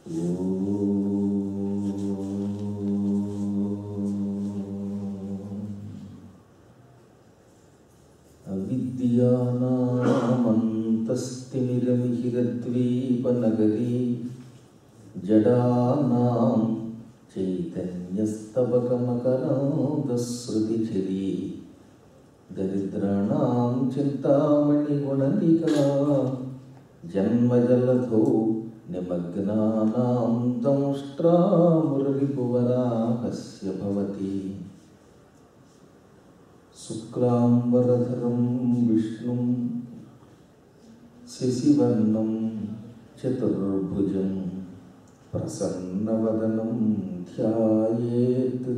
అవిద్యానామంతస్తిమిరమిహిరద్వీపనగరీ జడానాం చైతన్యస్తబకమకరాదశ్రుతిచిరీ దరిద్రాణాం చింతామణిగుణనికా జన్మజలధో నిమగ్నానాం దంష్ట్రామురరిపువరాహస్య భవతి శుక్లాంబరధరం విష్ణుం శశివర్ణం చతుర్భుజం ప్రసన్నవదనం ధ్యాయేత్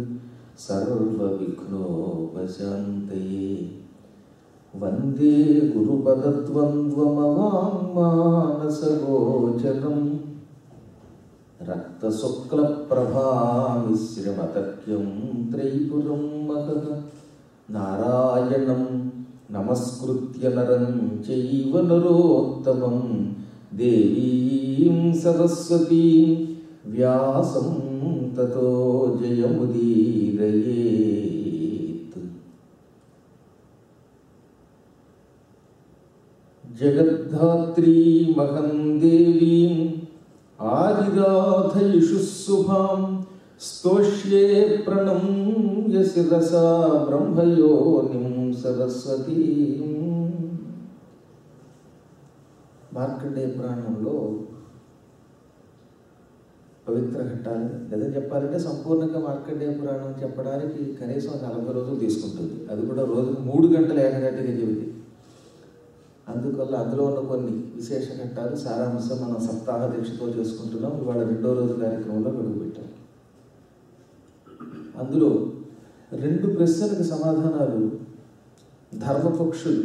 సర్వవిఘ్నోపశాంతయే వందే గురుపదద్వంద్వమవాङ्మానసగోచరం రక్తశుక్లప్రభామిశ్రమతర్క్యం త్రైపురం మహః నారాయణం నమస్కృత్య నరం చైవ నరోత్తమం దేవీం సరస్వతీం వ్యాసం తతో జయముదీరయేత్ జగద్ధాత్రీమహం దేవీం ఆదిరాధయిషు శుభాం స్తోష్యే ప్రణమ్య శిరసా బ్రహ్మయోనిం సరస్వతీ మార్కండేయ పురాణంలో పవిత్ర ఘట్టాలు నిజం చెప్పాలంటే సంపూర్ణంగా మార్కండేయ పురాణం చెప్పడానికి కనీసం నలభై రోజులు తీసుకుంటుంది అది కూడా రోజుకు మూడు గంటలు ఏకగంటగా చెబితే అందువల్ల అందులో ఉన్న కొన్ని విశేష ఘట్టాలు సారాంశం మనం సప్తాహ దీక్షతో చేసుకుంటున్నాం ఇవాళ రెండో రోజు కార్యక్రమంలో పెట్టాం అందులో రెండు ప్రశ్నలకు సమాధానాలు ధర్మపక్షులు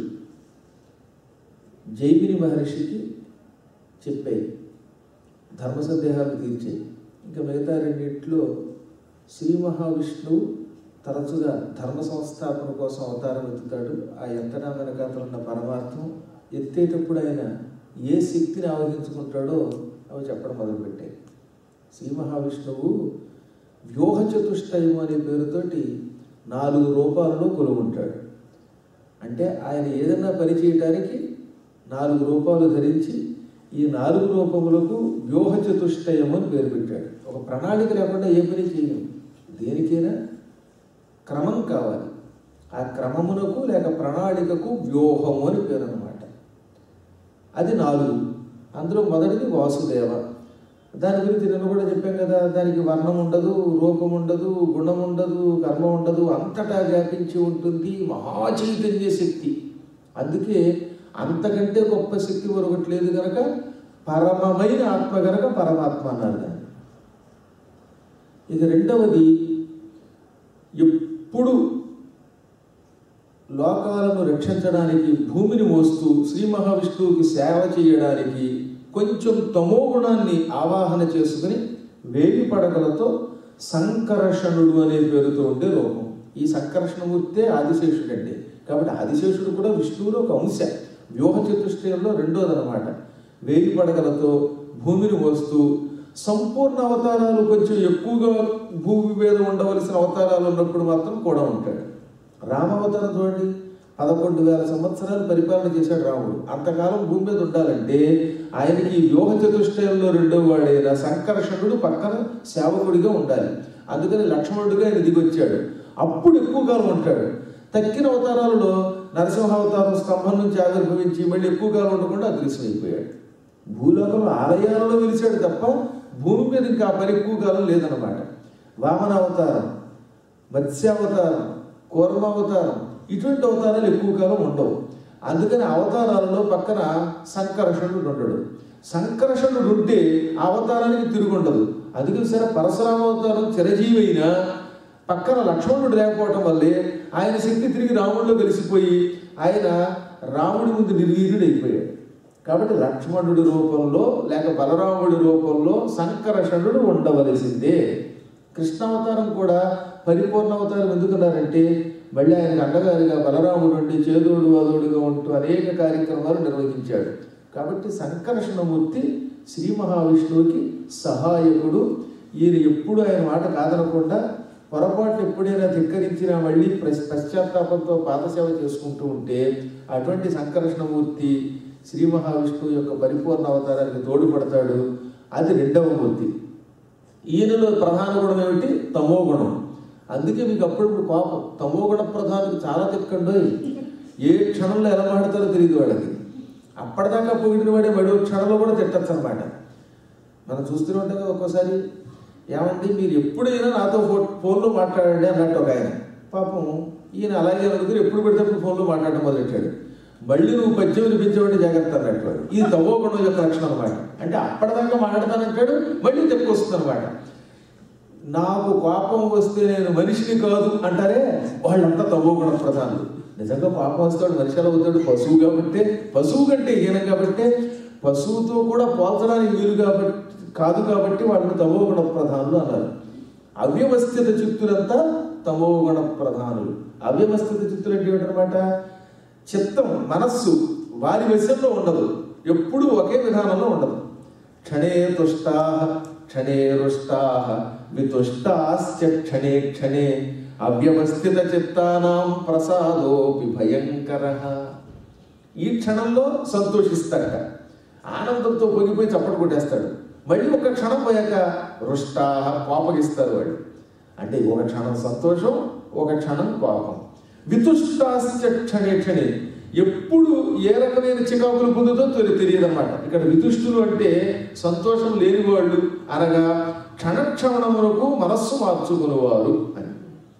జైమిని మహర్షికి చెప్పాయి ధర్మ సందేహాలు తీర్చాయి ఇంకా మిగతా రెండింటిలో శ్రీ మహావిష్ణువు తరచుగా ధర్మ సంస్థాపన కోసం అవతారం ఎత్తుతాడు ఆ ఎంతనా వెనకాతలు ఉన్న పరమార్థం ఎత్తేటప్పుడు ఆయన ఏ శక్తిని ఆవహించుకుంటాడో అవి చెప్పడం మొదలుపెట్టాయి శ్రీ మహావిష్ణువు వ్యూహ చతుష్టయం అనే పేరుతోటి నాలుగు రూపాలలో కొలుగుంటాడు అంటే ఆయన ఏదైనా పని చేయటానికి నాలుగు రూపాలు ధరించి ఈ నాలుగు రూపములకు వ్యూహ చతుష్టయం అని పేరు పెట్టాడు ఒక ప్రణాళిక లేకుండా ఏ పని చేయలేం దేనికైనా క్రమం కావాలి ఆ క్రమమునకు లేక ప్రణాళికకు వ్యూహము అని పేరు అనమాట అది నాలుగు అందులో మొదటిది వాసుదేవ దాని గురించి నేను కూడా చెప్పాం కదా దానికి వర్ణం ఉండదు రూపం ఉండదు గుణం ఉండదు కర్మ ఉండదు అంతటా వ్యాపించి ఉంటుంది మహాచైతన్య శక్తి అందుకే అంతకంటే గొప్ప శక్తి మరొకటి లేదు కనుక పరమమైన ఆత్మ కనుక పరమాత్మ అన్నారు దాన్ని ఇక రెండవది ఎప్పుడు లోకాలను రక్షించడానికి భూమిని మోస్తూ శ్రీ మహావిష్ణువుకి సేవ చేయడానికి కొంచెం తమో గుణాన్ని ఆవాహన చేసుకుని వేడి పడకలతో సంకర్షణుడు అనే పేరుతో ఉండే రూపం ఈ సంకర్షణమూర్తే ఆదిశేషుడు అండి కాబట్టి ఆదిశేషుడు కూడా విష్ణువులో ఒక అంశ వ్యూహ చతుష్టయంలో రెండోదనమాట వేడి పడగలతో భూమిని మోస్తూ సంపూర్ణ అవతారాలు కొంచెం ఎక్కువగా భూమి మీద ఉండవలసిన అవతారాలు ఉన్నప్పుడు మాత్రం కూడా ఉంటాడు రామావతారం చూడండి పదకొండు వేల సంవత్సరాలు పరిపాలన చేశాడు రాముడు అంతకాలం భూమి మీద ఉండాలంటే ఆయనకి ఈ వ్యూహ చతుష్టయంలో రెండో వాడైన సంకర్షణుడు పక్కన సేవకుడిగా ఉండాలి అందుకని లక్ష్మణుడిగా ఆయన దిగొచ్చాడు అప్పుడు ఎక్కువ కాలం ఉంటాడు తక్కిన అవతారాలలో నరసింహావతారం స్తంభం నుంచి ఆవిర్భవించి మళ్ళీ ఎక్కువ కాలం ఉండకుండా అదృశ్యమైపోయాడు భూలోకంలో ఆలయాలలో వెలిచాడు తప్ప భూమి మీద ఇంకా ఆ పని ఎక్కువ కాలం లేదనమాట వామన అవతారం మత్స్యావతారం కూర్మావతారం ఇటువంటి అవతారాలు ఎక్కువ కాలం ఉండవు అందుకని అవతారాలలో పక్కన సంకర్షణుడు ఉండడు సంకర్షణుడు ఉంటే ఆ అవతారానికి తిరుగుండదు అందుకే సరే పరశురామ అవతారం చిరజీవి అయినా పక్కన లక్ష్మణుడు లేకపోవటం వల్లే ఆయన శక్తి తిరిగి రాముడిలో కలిసిపోయి ఆయన రాముడి ముందు నిర్వీర్యుడు అయిపోయాడు కాబట్టి లక్ష్మణుడి రూపంలో లేక బలరాముడి రూపంలో సంకర్షణుడు ఉండవలసిందే కృష్ణావతారం కూడా పరిపూర్ణ అవతారం ఎందుకున్నారంటే మళ్ళీ ఆయనకు అండగారిగా బలరాముడు ఉండి చేదోడు వాదోడుగా ఉంటూ అనేక కార్యక్రమాలు నిర్వహించాడు కాబట్టి సంకర్షణమూర్తి శ్రీ మహావిష్ణువుకి సహాయకుడు ఈయన ఎప్పుడు ఆయన మాట కాదనకుండా పొరపాటు ఎప్పుడైనా ధిక్కరించినా మళ్ళీ ప్రశ్- పశ్చాత్తాపంతో పాదసేవ చేసుకుంటూ ఉంటే అటువంటి సంకర్షణమూర్తి శ్రీ మహావిష్ణువు యొక్క పరిపూర్ణ అవతారానికి తోడ్పడతాడు అది రెండవ మూర్తి ఈయనలో ప్రధాన గుణం ఏమిటి తమో గుణం అందుకే మీకు అప్పుడప్పుడు కోపం తమో గుణ ప్రధానికి చాలా తిక్కండో ఏ క్షణంలో ఎలా మాడతారో తెలియదు వాళ్ళకి అప్పటిదాకా పొగిడిన వాడే మరో క్షణంలో కూడా తిట్టచ్చు అనమాట మనం చూస్తూనే ఉంటాం కదా ఒక్కోసారి ఏమండి మీరు ఎప్పుడైనా నాతో ఫో ఫోన్లో మాట్లాడండి అన్నట్టు ఒక ఆయన పాపం ఈయన అలాగే అనుకుని ఎప్పుడు పెడితే అప్పుడు ఫోన్లో మాట్లాడడం మొదలెట్టాడు మళ్ళీ నువ్వు పద్యం వినిపించబడి జాగ్రత్త అన్నట్టు వాడు. ఇది తమో గుణం యొక్క లక్షణం అనమాట అంటే అప్పటిదాకా మాట్లాడతానంటాడు మళ్ళీ తెప్పు వస్తుంది అనమాట నాకు కోపం వస్తే నేను మనిషిని కాదు అంటారే వాళ్ళంతా తమో గుణ ప్రధానులు నిజంగా కోపం వస్తాడు మనిషి ఎలా అవుతాడు పశువు కాబట్టే పశువు కంటే హీనం కాబట్టే పశువుతో కూడా పోల్చడానికి వీలు కాబట్టి కాదు కాబట్టి వాళ్ళని తమో గుణ ప్రధానులు అన్నారు అవ్యవస్థిత చిత్తులంతా తమో గుణ ప్రధానులు అవ్యవస్థిత చిత్తులు అంటే ఏమిటనమాట చిత్తం మనస్సు వారి వశంలో ఉండదు ఎప్పుడూ ఒకే విధానంలో ఉండదు క్షణే తుష్టా క్షణే రుష్టా వితుష్టాశ్చ క్షణే క్షణే అవ్యవస్థిత చిత్తానాం ప్రసాదోపి భయంకర ఈ క్షణంలో సంతోషిస్తాడట ఆనందంతో పొగిపోయి చప్పట్లు కొట్టేస్తాడు మళ్ళీ ఒక క్షణం పోయాక రుష్టా కోపగిస్తారు వాడు అంటే ఒక క్షణం సంతోషం ఒక క్షణం కోపం వితుష్టాశ్చ క్షణే క్షణే ఎప్పుడు ఏ రకమైన చికాకులు పొందుతో తెలియదన్నమాట ఇక్కడ వితుష్టులు అంటే సంతోషం లేని వాళ్ళు అనగా క్షణక్షణములకు మనస్సు మార్చుకునేవారు అని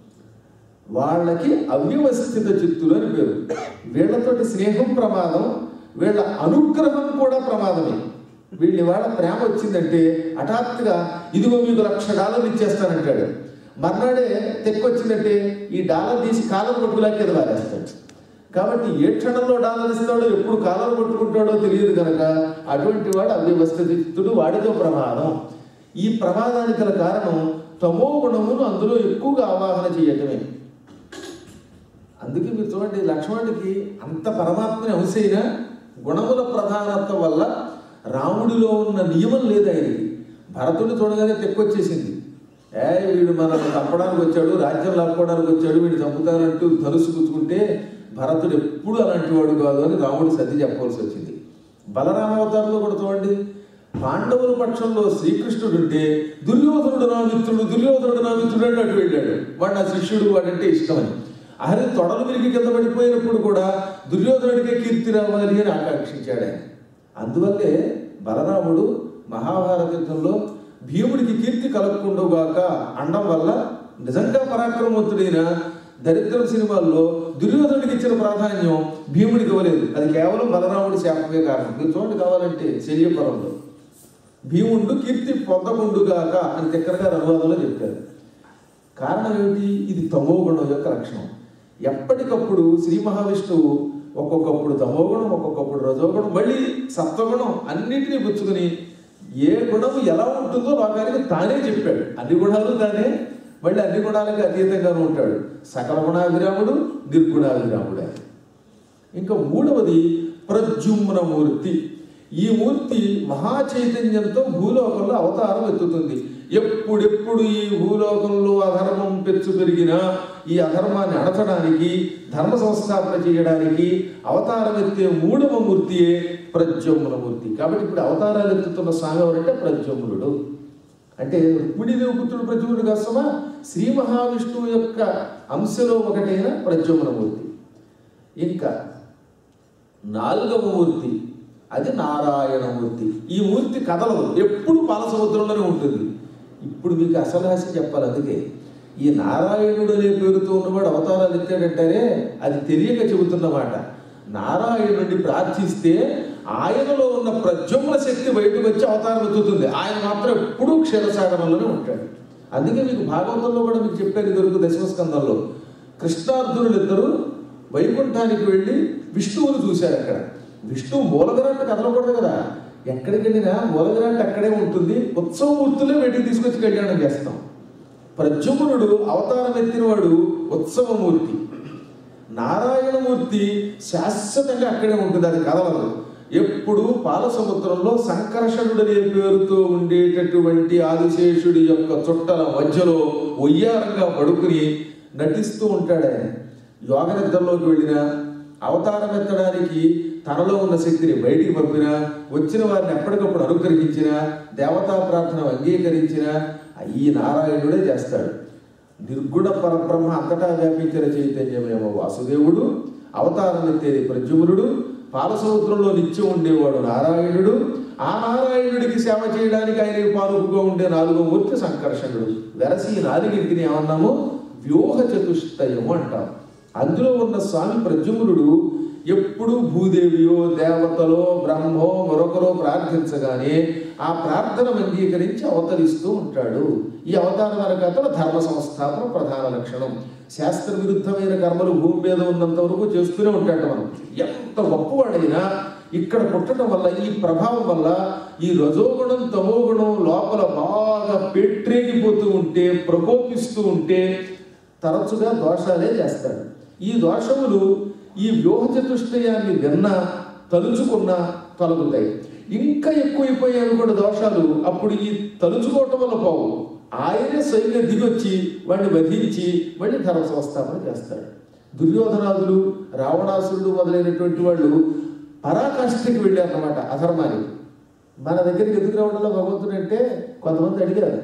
వాళ్ళకి అవ్యవస్థిత చిత్తులు అని పేరు వీళ్ళతోటి స్నేహం ప్రమాదం వీళ్ళ అనుగ్రహం కూడా ప్రమాదమే వీళ్ళ వాళ్ళ ప్రేమ వచ్చిందంటే హఠాత్తుగా ఇదిగో మీకు లక్ష డాలర్లు ఇచ్చేస్తానంటాడు మర్నాడే తెక్కొచ్చిందంటే ఈ డాలర్ తీసి కాలం కొట్టుకులా కింద వారేస్తాడు కాబట్టి ఏ క్షణంలో డాలర్ ఇస్తాడో ఎప్పుడు కాలం కొట్టుకుంటాడో తెలియదు కనుక అటువంటి వాడు అవ్యవస్థితుడు వాడితో ప్రమాదం ఈ ప్రమాదానికి గల కారణం తమో గుణమును అందులో ఎక్కువగా ఆవాహన చేయటమే అందుకే మీరు చూడండి లక్ష్మణుడికి అంత పరమాత్మని అంశైన గుణముల ప్రధానత్వం వల్ల రాముడిలో ఉన్న నియమం లేదు ఆయనకి భరతుడు చూడగానే తెక్కొచ్చేసింది ఏ వీడు మనల్ని చంపడానికి వచ్చాడు రాజ్యం లాక్కోవడానికి వచ్చాడు వీడు చంపుతానంటూ ధనుసు గుచ్చుకుంటే భరతుడు ఎప్పుడు అలాంటి వాడు కాదు అని రాముడు సర్ది చెప్పవలసి వచ్చింది బలరామావతారంలో కూడా చూడండి పాండవుల పక్షంలో శ్రీకృష్ణుడు ఉంటే దుర్యోధనుడు నా మిత్రుడు దుర్యోధనుడు నా మిత్రుడు అంటే అటు వెళ్ళాడు వాడు నా శిష్యుడు వాడంటే ఇష్టమని అహరి తొడలు విరిగి కింద పడిపోయినప్పుడు కూడా దుర్యోధనుడికే కీర్తి రావాలి అని ఆకాంక్షించాడు ఆయన అందువల్లే బలరాముడు మహాభారత యుద్ధంలో భీముడికి కీర్తి కలగకుండాగాక అండం వల్ల నిజంగా పరాక్రమవంతుడైన దరిద్రం సినిమాల్లో దుర్యోధనుడికి ఇచ్చిన ప్రాధాన్యం భీముడికి ఇవ్వలేదు అది కేవలం బలరాముడి శాపమే కారణం మీరు చూడండి కావాలంటే శల్యపురంలో భీముడు కీర్తి పొందకుండుగాక అని తిక్కర గారు అనువాదంలో చెప్పారు కారణం ఏమిటి ఇది తమో గుణం యొక్క లక్షణం ఎప్పటికప్పుడు శ్రీ మహావిష్ణువు ఒక్కొక్కప్పుడు తమోగుణం ఒక్కొక్కప్పుడు రజోగుణం మళ్ళీ సత్వగుణం అన్నిటినీ పుచ్చుకుని ఏ గుణం ఎలా ఉంటుందో లోకానికి తానే చెప్పాడు అన్ని గుణాలు తానే మళ్ళీ అన్ని గుణాలకి అతీతంగానే ఉంటాడు సకల గుణాభిరాముడు నిర్గుణాభిరాముడు ఆయన ఇంకా మూడవది ప్రద్యుమ్న మూర్తి ఈ మూర్తి మహా చైతన్యంతో భూలోకంలో అవతారం ఎత్తుతుంది ఎప్పుడెప్పుడు ఈ భూలోకంలో అధర్మం పెచ్చు పెరిగినా ఈ అధర్మాన్ని అడచడానికి ధర్మ సంస్థాపన చేయడానికి అవతారం ఎత్తే మూడవ మూర్తియే ప్రద్యుమ్న మూర్తి కాబట్టి ఇప్పుడు అవతారాలు ఎత్తుతున్న స్వామి ఎవరంటే ప్రద్యుమ్నుడు అంటే రుక్మిణీదేవి పుత్రుడు ప్రద్యుమ్నుడు కోసమా శ్రీ మహావిష్ణువు యొక్క అంశలో ఒకటైన ప్రద్యుమ్న మూర్తి ఇంకా నాలుగవ మూర్తి అది నారాయణమూర్తి ఈ మూర్తి కథలు ఎప్పుడు పాల సముద్రంలోనే ఉంటుంది ఇప్పుడు మీకు అసలు రహస్యం చెప్పాలి అందుకే ఈ నారాయణుడు అనే పేరుతో ఉన్నవాడు అవతారాలు ఎత్తాడంటారే అది తెలియక చెబుతున్నమాట నారాయణుడిని ప్రార్థిస్తే ఆయనలో ఉన్న ప్రజ్వమ్న శక్తి బయటకు వచ్చి అవతారం ఎత్తుతుంది ఆయన మాత్రం ఎప్పుడూ క్షీరసాగరంలోనే ఉంటాడు అందుకే మీకు భాగవతంలో కూడా మీకు చెప్పారు ఇదివరకు దశమస్కందంలో కృష్ణార్జునులు ఇద్దరు వైకుంఠానికి వెళ్ళి విష్ణువుని చూశారు అక్కడ విష్ణువు మూలగరాంట కదలకూడదు కదా ఎక్కడికి వెళ్ళినా మూలగరాంట అక్కడే ఉంటుంది ఉత్సవ మూర్తులే బయటికి తీసుకొచ్చి కళ్యాణం చేస్తాం ప్రద్యుమ్నుడు అవతారం ఎత్తినవాడు ఉత్సవమూర్తి నారాయణమూర్తి శాశ్వతంగా అక్కడే ఉంటుంది అది కదలదు ఎప్పుడు పాలసముద్రంలో సంకర్షణుడనే పేరుతో ఉండేటటువంటి ఆదిశేషుడి యొక్క చుట్టల మధ్యలో ఒయ్యారంగా పడుకుని నటిస్తూ ఉంటాడు ఆయన యోగ నిద్రలోకి వెళ్ళినా అవతారం ఎత్తడానికి తనలో ఉన్న శక్తిని బయటికి పంపినా వచ్చిన వారిని ఎప్పటికప్పుడు అనుగ్రహించిన దేవతా ప్రార్థన అంగీకరించిన ఈ నారాయణుడే చేస్తాడు నిర్గుణ పరబ్రహ్మ అంతటా వ్యాపించిన చైతన్యమేమో వాసుదేవుడు అవతారం ఎత్తేది ప్రద్యుమ్నుడు పాలసముద్రంలో నిత్యం ఉండేవాడు నారాయణుడు ఆ నారాయణుడికి సేవ చేయడానికి ఆయన పాలుపుగా ఉండే నాలుగో మూర్తి సంకర్షణుడు వెరసి ఈ నాలుగింటిని ఏమన్నాము వ్యూహ చతుష్టయము అంటాం అందులో ఉన్న స్వామి ప్రద్యుమ్నుడు ఎప్పుడు భూదేవియో దేవతలో బ్రహ్మో మరొకరో ప్రార్థించగానే ఆ ప్రార్థన అంగీకరించి అవతరిస్తూ ఉంటాడు ఈ అవతార వెనకాతల ధర్మ సంస్థాపన ప్రధాన లక్షణం శాస్త్ర విరుద్ధమైన కర్మలు భూమి మీద ఉన్నంత వరకు చేస్తూనే ఉంటాడు మనం ఎంత గొప్పవాడైనా ఇక్కడ పుట్టడం వల్ల ఈ ప్రభావం వల్ల ఈ రజోగుణం తమోగుణం లోపల బాగా పెట్టేగిపోతూ ఉంటే ప్రకోపిస్తూ ఉంటే తరచుగా దోషాలే చేస్తాడు ఈ దోషములు ఈ వ్యూహ చతుష్టయాన్ని విన్నా తలుచుకున్నా తొలగుతాయి ఇంకా ఎక్కువైపోయాయి కూడా దోషాలు అప్పుడు ఈ తలుచుకోవటం వల్ల పోవు ఆయనే స్వయంగా దిగొచ్చి వాడిని వధించి మళ్ళీ ధర్మ సంస్థాపన చేస్తాడు దుర్యోధనాదులు రావణాసురుడు మొదలైనటువంటి వాళ్ళు పరాకాష్ఠకి వెళ్ళారన్నమాట అధర్మానికి మన దగ్గరికి ఎందుకు రావడంలో భగవంతుడు అంటే కొంతమంది అడిగారు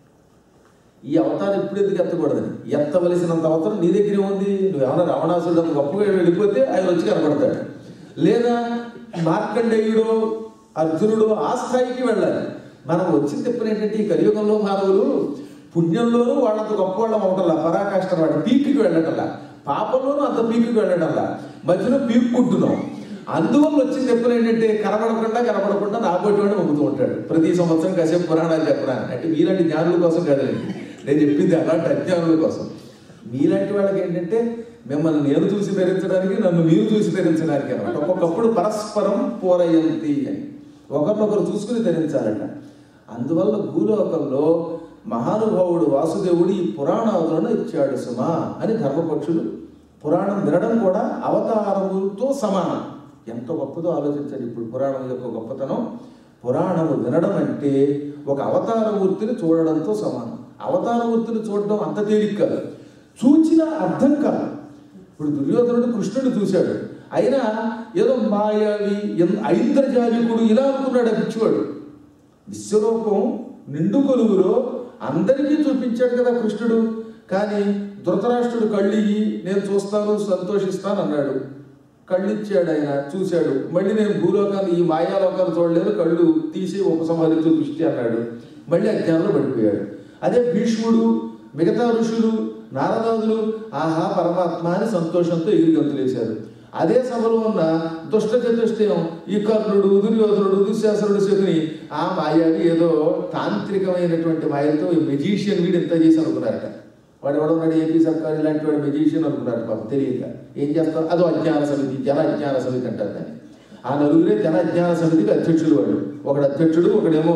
ఈ అవతారం ఇప్పుడు ఎందుకు ఎత్తకూడదని ఎత్తవలసినంత అవతారం నీ దగ్గరే ఉంది నువ్వేమన్నా రావణాసురుడు అంత గొప్పగా వెళ్ళిపోతే ఆయన వచ్చి కనబడతాడు లేదా మార్కండేయుడు అర్జునుడు ఆ స్థాయికి వెళ్ళాలి మనం వచ్చిన తిప్పని ఏంటంటే ఈ కలియుగంలో మానవులు పుణ్యంలోనూ వాళ్ళంత గొప్ప వాళ్ళం అవటల్లా పరాకాష్ట వాడి పీక్కి వెళ్ళటల్లా పాపంలోనూ అంత పీక్కి వెళ్ళటల్లా మధ్యలో పీక్కుంటున్నాం అందువల్ల వచ్చిన తిప్పలు ఏంటంటే కనబడకుండా కనబడకుండా నాబోటి వాడు మొగ్గుతూ ఉంటాడు ప్రతి సంవత్సరం కాసేపు పురాణాలు చెప్పడానికి అంటే మీలాంటి జ్ఞానుల కోసం కదండి నేను చెప్పింది అలాంటి అజ్ఞానుల కోసం మీలాంటి వాళ్ళకి ఏంటంటే మిమ్మల్ని నేను చూసి ధరించడానికి నన్ను మీరు చూసి ధరించడానికి అనమాట ఒక్కొక్కప్పుడు పరస్పరం పూరయంతి అని ఒకరినొకరు చూసుకుని ధరించాలట అందువల్ల భూలోకంలో మహానుభావుడు వాసుదేవుడు ఈ పురాణాదులను ఇచ్చాడు సుమా అని ధర్మపక్షులు పురాణం వినడం కూడా అవతారముతో సమానం ఎంత గొప్పదో ఆలోచించండి ఇప్పుడు పురాణం యొక్క గొప్పతనం పురాణము వినడం అంటే ఒక అవతారమూర్తిని చూడడంతో సమానం అవతారమూర్తిని చూడడం అంత తేలిక కాదు చూచిన అర్థం కాదు ఇప్పుడు దుర్యోధనుడు కృష్ణుడు చూశాడు అయినా ఏదో మాయావి ఎన్- ఐంద్రజాలికుడు ఇలా అనుకున్నాడు ఆ పిచ్చివాడు విశ్వరూపం నిండు కొలువులో అందరికీ చూపించాడు కదా కృష్ణుడు కానీ ధృతరాష్ట్రుడు కళ్ళియ్యి నేను చూస్తాను సంతోషిస్తాను అన్నాడు కళ్ళు ఇచ్చాడు ఆయన చూశాడు మళ్ళీ నేను భూలోకాన్ని ఈ మాయాలోకాలు చూడలేను కళ్ళు తీసి ఉపసంహరించు దృష్టి అన్నాడు మళ్ళీ అజ్ఞానంలో పడిపోయాడు అదే భీష్ముడు మిగతా ఋషులు నారదాదులు ఆహా పరమాత్మ అని సంతోషంతో ఎగిరి గంతులేశారు అదే సభలో ఉన్న దుష్ట చతుష్టయం ఈ కర్ణుడు దుర్యోధనుడు దుశ్శాసనుడు శకుని ఆ మాయావి ఏదో తాంత్రికమైనటువంటి మాయలతో ఈ మెజీషియన్ వీడు ఎంత చేసి అనుకున్నారట వాడు ఎవడున్నాడు ఏపీ సర్కార్ ఇలాంటి వాడు మెజీషియన్ అనుకున్నారు పాపం తెలియక ఏం చేస్తాం అదో అజ్ఞాన సమితి జన అజ్ఞాన సమితి అంటారు దాన్ని ఆ నలుగురే జన అజ్ఞాన సమితికి అధ్యక్షుడు వాడు ఒకడు అధ్యక్షుడు ఒకడేమో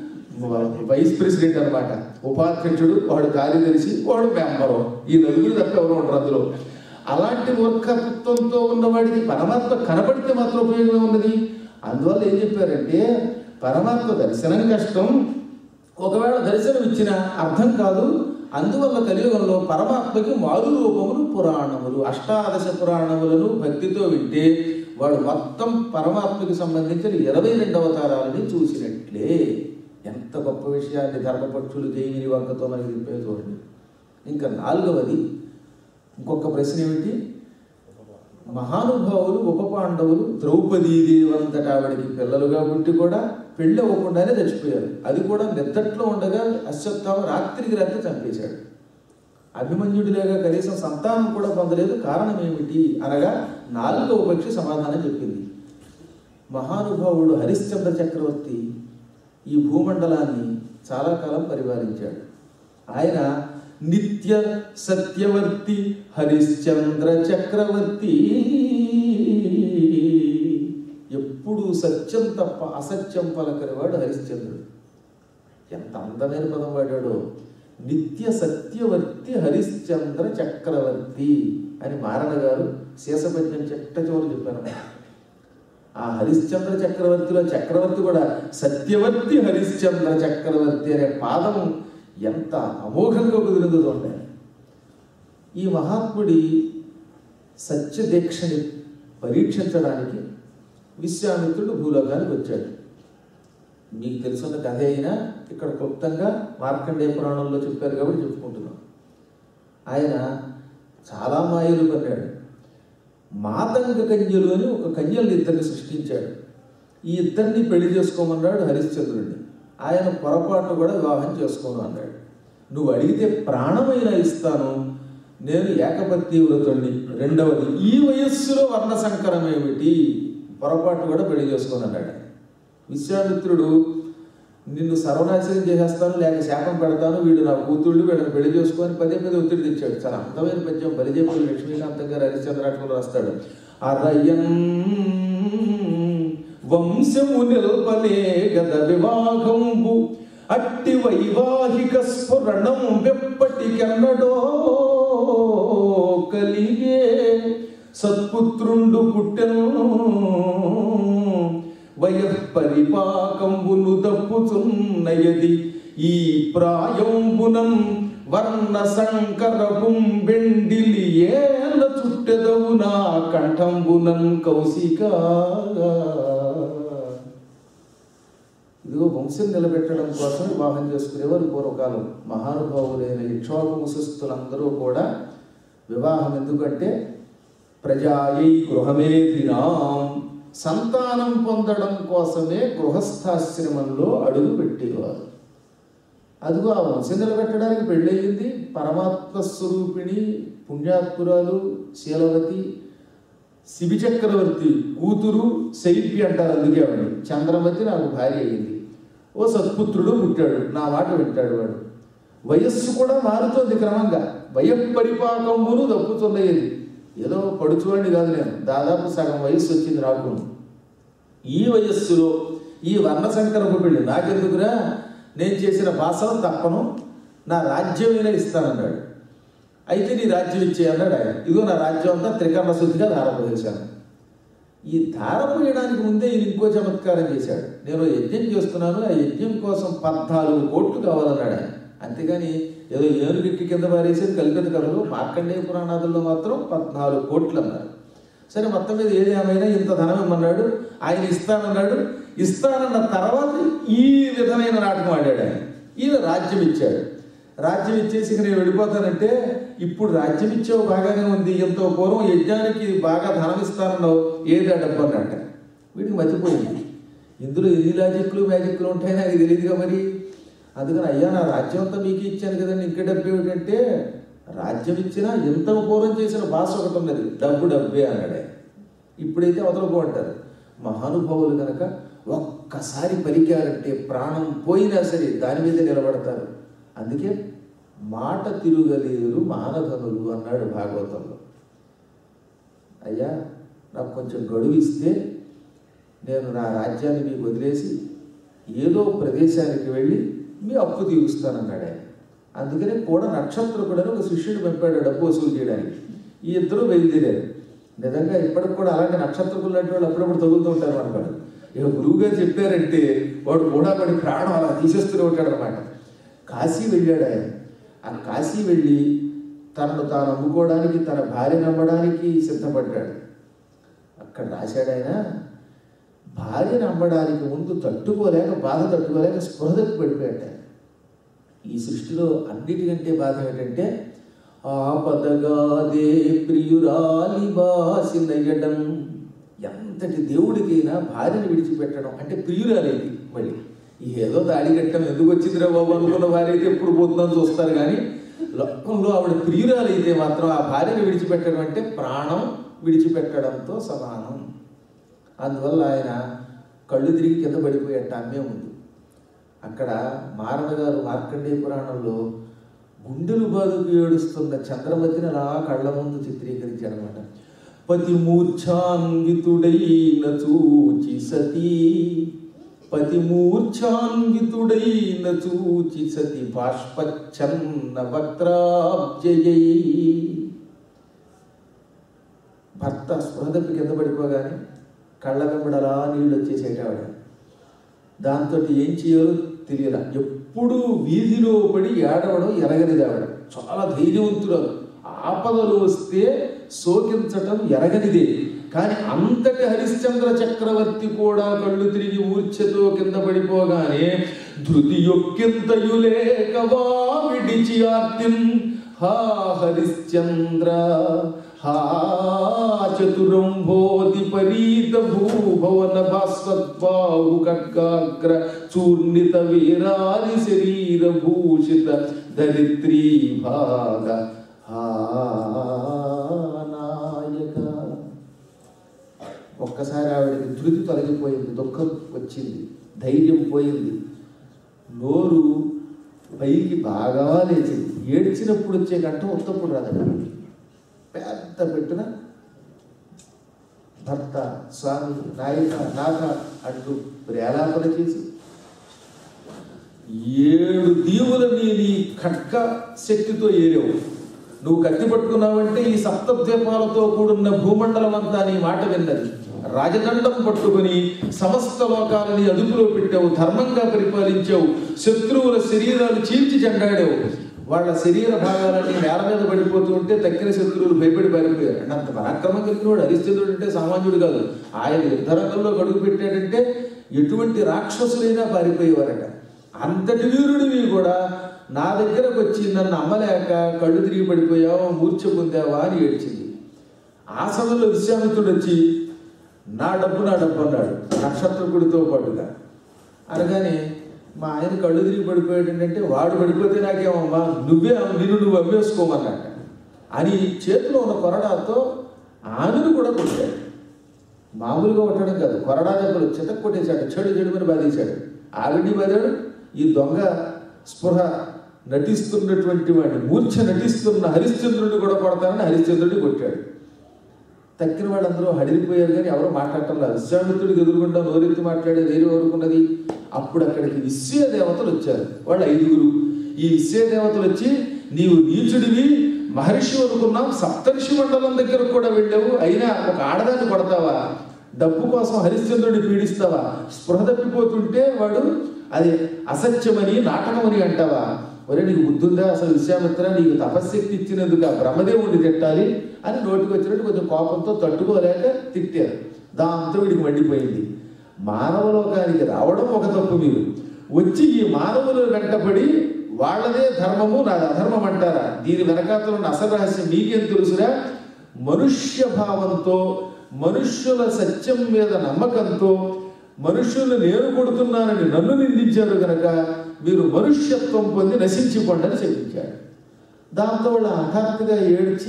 వైస్ ప్రెసిడెంట్ అన్నమాట ఉపాధ్యక్షుడు వాడు కార్యదర్శి వాడు మెంబరు ఈ నలుగురు తప్ప ఎవరు ఉండరు అందులో అలాంటి మూర్ఖత్వంతో ఉన్నవాడికి పరమాత్మ కనబడితే మాత్రం ఉపయోగం ఉన్నది అందువల్ల ఏం చెప్పారంటే పరమాత్మ దర్శనం కష్టం ఒకవేళ దర్శనం ఇచ్చిన అర్థం కాదు అందువల్ల కలియుగంలో పరమాత్మకి మారు రూపములు పురాణములు అష్టాదశ పురాణములను భక్తితో వింటే వాడు మొత్తం పరమాత్మకి సంబంధించిన ఇరవై రెండు అవతారాలని చూసినట్లే ఎంత గొప్ప విషయాన్ని ధర్మపక్షులు జైమిని వంకతో మనకి చెప్పే చూడండి ఇంకా నాలుగవది ఇంకొక ప్రశ్న ఏమిటి మహానుభావులు ఉప పాండవులు ద్రౌపదీదేవి అంతటా ఆవిడకి పిల్లలుగా పుట్టి కూడా పెళ్ళి అవ్వకుండానే చచ్చిపోయారు అది కూడా నిద్దట్లో ఉండగా అశ్వత్థామ రాత్రికి రాత్రి చంపేశాడు అభిమన్యుడిలాగా కనీసం సంతానం కూడా పొందలేదు కారణం ఏమిటి అనగా నాలుగవ పక్షి సమాధానం చెప్పింది మహానుభావుడు హరిశ్చంద్ర చక్రవర్తి ఈ భూమండలాన్ని చాలా కాలం పరిపాలించాడు ఆయన నిత్య సత్యవర్తి హరిశ్చంద్ర చక్రవర్తి ఎప్పుడు సత్యం తప్ప అసత్యం పలకరివాడు హరిశ్చంద్రుడు ఎంత అందమైన పదం వాడాడో నిత్య సత్యవర్తి హరిశ్చంద్ర చక్రవర్తి అని మారణ గారు శేషపద్యం చెట్ట చివరి చెప్పారు ఆ హరిశ్చంద్ర చక్రవర్తిలో చక్రవర్తి కూడా సత్యవర్తి హరిశ్చంద్ర చక్రవర్తి అనే పాదం ఎంత అమోఘంగా కుదిరిందో చూడండి ఈ మహాత్ముడి సత్యదీక్షని పరీక్షించడానికి విశ్వామిత్రుడు భూలోకానికి వచ్చాడు మీకు తెలుసున్న కథ అయినా ఇక్కడ క్లుప్తంగా మార్కండేయ పురాణంలో చెప్పారు కాబట్టి చెప్పుకుంటున్నాం ఆయన చాలా మాయలు పన్నాడు మాతంగ కన్యలు అని ఒక కన్యల్ని ఇద్దరిని సృష్టించాడు ఈ ఇద్దరిని పెళ్లి చేసుకోమన్నాడు హరిశ్చంద్రుడిని ఆయన పొరపాటు కూడా వివాహం చేసుకోను అన్నాడు నువ్వు అడిగితే ప్రాణమైనా ఇస్తాను నేను ఏకపత్ని వ్రతుణ్ణి రెండవది ఈ వయస్సులో వర్ణ సంకరం ఏమిటి పొరపాటు కూడా పెళ్లి చేసుకోను అన్నాడు విశ్వామిత్రుడు నిన్ను సర్వనాశనం చేసేస్తాను లేక శాపం పెడతాను వీడు నా కూతుళ్ళు వీళ్ళని పెళ్లి చేసుకొని పదే పదే ఒత్తిడి తెచ్చాడు చాలా అందమైన పద్యం బలిజేపుడు లక్ష్మీకాంతం గారు హరిశ్చంద్రాటంలో రాస్తాడు అరయన్ వంశము నిల్పలే గద వివాహంబు అట్టి వైవాహిక స్ఫురణం వెప్పటికెన్నడో కలిగే సత్పుత్రుండు పుట్టెను వయఃపరిపాకంబును తప్పుచున్నయది ఈ ప్రాయంబునం వర్ణ సంకరపుం బెండిలి ఏల చుట్టెదవు నా కంఠంబునం కౌశిక ఇదిగో వంశం నిలబెట్టడం కోసం వివాహం చేసుకునేవారు పూర్వకాలం మహానుభావులైన ఇక్ష్వాకు ముసస్తులందరూ కూడా వివాహం ఎందుకంటే ప్రజాయై గృహమేధినాం సంతానం పొందడం కోసమే గృహస్థాశ్రమంలో అడుగు పెట్టేవారు అదిగో ఆ వంశం నిలబెట్టడానికి పెళ్ళయింది పరమాత్మ స్వరూపిణి పుణ్యాత్పురాలు శీలవతి శిబి చక్రవర్తి కూతురు శైల్పి అంటారు అందుకే ఆవిడ చంద్రమతి నాకు భార్య అయింది ఓ సత్పుత్రుడు పుట్టాడు నా మాట వింటాడు వాడు వయస్సు కూడా మారుతోంది క్రమంగా వయపరిపాకంబును తప్పుతున్నది ఏదో పడుచువాడిని కాదు నేను దాదాపు సగం వయస్సు వచ్చింది నాకు ఈ వయస్సులో ఈ వర్ణ సంకరపు పెళ్ళి నాకెందుకురా నేను చేసిన భాషను తప్పను నా రాజ్యమైనా ఇస్తానన్నాడు అయితే నీ రాజ్యం ఇచ్చే అన్నాడు ఆయన ఇదిగో నా రాజ్యం అంతా త్రికరణ శుద్ధిగా ధారపోయేశాను ఈ ధారపోయడానికి ముందే ఈయన ఇంకో చమత్కారం చేశాడు నేను యజ్ఞం చేస్తున్నాను ఆ యజ్ఞం కోసం పద్నాలుగు కోట్లు కావాలన్నాడు ఆయన అంతేగాని ఏదో ఏనుగెక్కి కింద పారేసేది కలిపిన కథలు మార్కండేయ పురాణాదుల్లో మాత్రం పద్నాలుగు కోట్లు అన్నారు సరే మొత్తం మీద ఏది ఏమైనా ఇంత ధనం ఇమ్మన్నాడు ఆయన ఇస్తానన్నాడు ఇస్తానన్న తర్వాత ఈ విధమైన నాటకం ఆడాడు ఆయన ఈయన రాజ్యం ఇచ్చాడు రాజ్యం ఇచ్చేసి ఇక నేను వెళ్ళిపోతానంటే ఇప్పుడు రాజ్యం ఇచ్చావు బాగానే ఉంది ఎంతో పూర్వం యజ్ఞానికి బాగా ధనం ఇస్తానన్నావు ఏది ఆ డబ్బు అన్నట్ట వీడికి మర్చిపోయింది ఇందులో ఎన్ని లాజిక్లు మ్యాజిక్లు ఉంటాయని నాకు తెలియదుగా మరి అందుకని అయ్యా నా రాజ్యం అంతా మీకు ఇచ్చాను కదండి ఇంకా డబ్బు ఏమిటంటే రాజ్యం ఇచ్చినా ఎంత పూర్వం చేసిన భాష ఒకటి ఉన్నది డబ్బు డబ్బే అన్నాడే ఇప్పుడైతే అవతలపో అంటారు మహానుభావులు కనుక ఒక్కసారి పలికారంటే ప్రాణం పోయినా సరే దాని మీద నిలబడతారు అందుకే మాట తిరుగలేరు మానధనులు అన్నాడు భాగవతంలో అయ్యా నాకు కొంచెం గడువు ఇస్తే నేను నా రాజ్యాన్ని మీకు వదిలేసి ఏదో ప్రదేశానికి వెళ్ళి మీ అప్పు తీరుస్తానన్నాడు ఆయన అందుకనే కూడా నక్షత్రకుడని ఒక శిష్యుడు పంపాడు డబ్బు వసూలు చేయడానికి ఈ ఇద్దరు బయలుదేరారు నిజంగా ఇప్పటికి కూడా అలాంటి నక్షత్రకులు లాంటి వాళ్ళు అప్పుడప్పుడు తగులుతూ ఉంటారు అనమాట ఇక గురువు గారు చెప్పారంటే వాడు కూడా పడి ప్రాణం అలా తీసేస్తూనే ఉంటాడు అనమాట కాశీ వెళ్ళాడు ఆయన ఆ కాశీ వెళ్ళి తనను తాను అమ్ముకోవడానికి తన భార్య నమ్మడానికి సిద్ధపడ్డాడు అక్కడ రాశాడు ఆయన భార్య నమ్మడానికి ముందు తట్టుకోలేక బాధ తట్టుకోలేక స్పృహ తప్పి పడిపోయాట ఈ సృష్టిలో అన్నిటికంటే బాధ ఏంటంటే ఆపదగాదే ప్రియురాలి బాసినయ్యడం ఎంతటి దేవుడికైనా భార్యను విడిచిపెట్టడం అంటే ప్రియురాలేది మళ్ళీ ఏదో దాడి కట్టడం ఎందుకు వచ్చిందిరా బాబు అనుకున్న భార్య అయితే ఎప్పుడు పోతుందని చూస్తారు కానీ లోకంలో ఆవిడ ప్రియురాలైతే మాత్రం ఆ భార్యను విడిచిపెట్టడం అంటే ప్రాణం విడిచిపెట్టడంతో సమానం అందువల్ల ఆయన కళ్ళు తిరిగి కింద పడిపోయేట అమ్మే ఉంది అక్కడ మారణ గారు మార్కండేయ పురాణంలో గుండెలు బాదుకు ఏడుస్తున్న చంద్రమతిని అలా కళ్ళ ముందు చిత్రీకరించాడు అనమాట పతి మూర్ఛాన్వితుడైన చూచి సతీ పతి మూర్ఛాన్వితుడైన చూచి సతి బాష్పచ్చన్న వక్రాబ్జయై భర్త స్పృహదప్పి కింద పడిపోగానే కళ్ళ వెంబడలా నీళ్ళు వచ్చేసేట ఆవిడ దాంతో ఏం చేయాలో తెలియలా ఎప్పుడూ వీధిలో పడి ఏడవడం ఎరగనిది ఆవిడ చాలా ధైర్యవంతురాలు ఆపదలు వస్తే శోకించటం ఎరగనిదే కానీ అంతటి హరిశ్చంద్ర చక్రవర్తి కూడా కళ్ళు తిరిగి మూర్ఛతో కింద పడిపోగానే ధృతి యొక్కింతయులేకవా విడిచి ఆర్తిన్ హా హరిశ్చంద్ర హా చతురంభోతి పరీత భూభవన భాస్వద్బాహు ఖడ్గాగ్ర చూర్ణిత వీరాని శరీర భూషిత దరిద్రీ భాగ హా నాయక ఒక్కసారి ఆవిడకి ధృతి తొలగిపోయింది దుఃఖం వచ్చింది ధైర్యం పోయింది నోరు పైకి బాగా లేచింది ఏడ్చినప్పుడు వచ్చే కంఠం ఉత్తప్పుడు రాదట పెద్ద పెట్టిన భర్త స్వామి నాయక నాథ అంటూ ప్రేలాపన చేసి ఏడు దీవులని నీ ఖడ్గ శక్తితో ఏరావు నువ్వు కత్తి పట్టుకున్నావంటే ఈ సప్తద్వీపాలతో కూడున్న భూమండలం అంతా నీ మాట విన్నది రాజదండం పట్టుకుని సమస్త లోకాలని అదుపులో పెట్టావు ధర్మంగా పరిపాలించావు శత్రువుల శరీరాలు చీల్చి చెండాడావు వాళ్ళ శరీర భాగాలన్నీ నేల మీద పడిపోతూ ఉంటే తక్కిన శత్రువులు భయపడి పారిపోయారు అంటే అంత పరాక్రమం కలిగినవాడు హరిశ్చంద్రుడు అంటే సామాన్యుడు కాదు ఆయన యుద్ధరంగంలో అడుగు పెట్టాడంటే ఎటువంటి రాక్షసులైనా పారిపోయేవారట అంతటి వీరుడివి కూడా నా దగ్గరకు వచ్చి నన్ను అమ్మలేక కళ్ళు తిరిగి పడిపోయావా మూర్ఛ పొందావా అని ఏడ్చింది ఆ సమయంలో విశ్వామిత్రుడు వచ్చి నా డబ్బు నా డబ్బు అన్నాడు నక్షత్రకుడితో పాటుగా అనగానే మా ఆయన కళ్ళు తిరిగి పడిపోయాడు ఏంటంటే వాడు పడిపోతే నాకేమమ్మా నువ్వే నిన్ను నువ్వు అమ్మేసుకోమన్నట్ట అని చేతిలో ఉన్న కొరడాతో ఆమెను కూడా కొట్టాడు మామూలుగా కొట్టడం కాదు కొరడా దెబ్బలు చితక్ కొట్టేశాడు చెడు చెడుమని బాధేశాడు ఆవిడ్ని బాధాడు ఈ దొంగ స్పృహ నటిస్తున్నటువంటి వాడిని మూర్ఛ నటిస్తున్న హరిశ్చంద్రుడిని కూడా కొడతానని హరిశ్చంద్రుడిని కొట్టాడు తక్కిన వాళ్ళందరూ హడిలిపోయారు కానీ ఎవరు మాట్లాడటం లేదు విశ్వామిత్రుడికి ఎదురుగుండా నోరెత్తి మాట్లాడే ధైర్యం ఎవరుకున్నది అప్పుడు అక్కడికి విశ్వ దేవతలు వచ్చారు వాళ్ళు ఐదుగురు ఈ విశ్వ దేవతలు వచ్చి నీవు నీచుడివి మహర్షి అనుకున్నాం సప్తర్షి మండలం దగ్గరకు కూడా వెళ్ళావు అయినా ఒక ఆడదాన్ని కొడతావా డబ్బు కోసం హరిశ్చంద్రుడిని పీడిస్తావా స్పృహ తప్పిపోతుంటే వాడు అది అసత్యమని నాటకమని అంటావా ఒరే నీకు బుద్ధుందా అసలు విశ్వామిత్ర నీకు తపశ్శక్తి ఇచ్చినందుకు ఆ బ్రహ్మదేవుడిని తిట్టాలి అని నోటికి వచ్చినట్టు కొంచెం కోపంతో తట్టుకోలేక తిట్టారు దాంతో వీడికి మండిపోయింది మానవ లోకానికి రావడం ఒక తప్పు మీరు వచ్చి ఈ మానవుల వెంటబడి వాళ్ళదే ధర్మము నాది అధర్మం అంటారా దీని వెనకాతలు ఉన్న అసలు రహస్యం మీకేం తెలుసురా మనుష్య భావంతో మనుష్యుల సత్యం మీద నమ్మకంతో మనుష్యుల్ని నేను కొడుతున్నానని నన్ను నిందించారు కనుక మీరు మనుష్యత్వం పొంది నశించిపోండి అని చెప్పించాడు దాంతో వాళ్ళు హఠాత్తుగా ఏడ్చి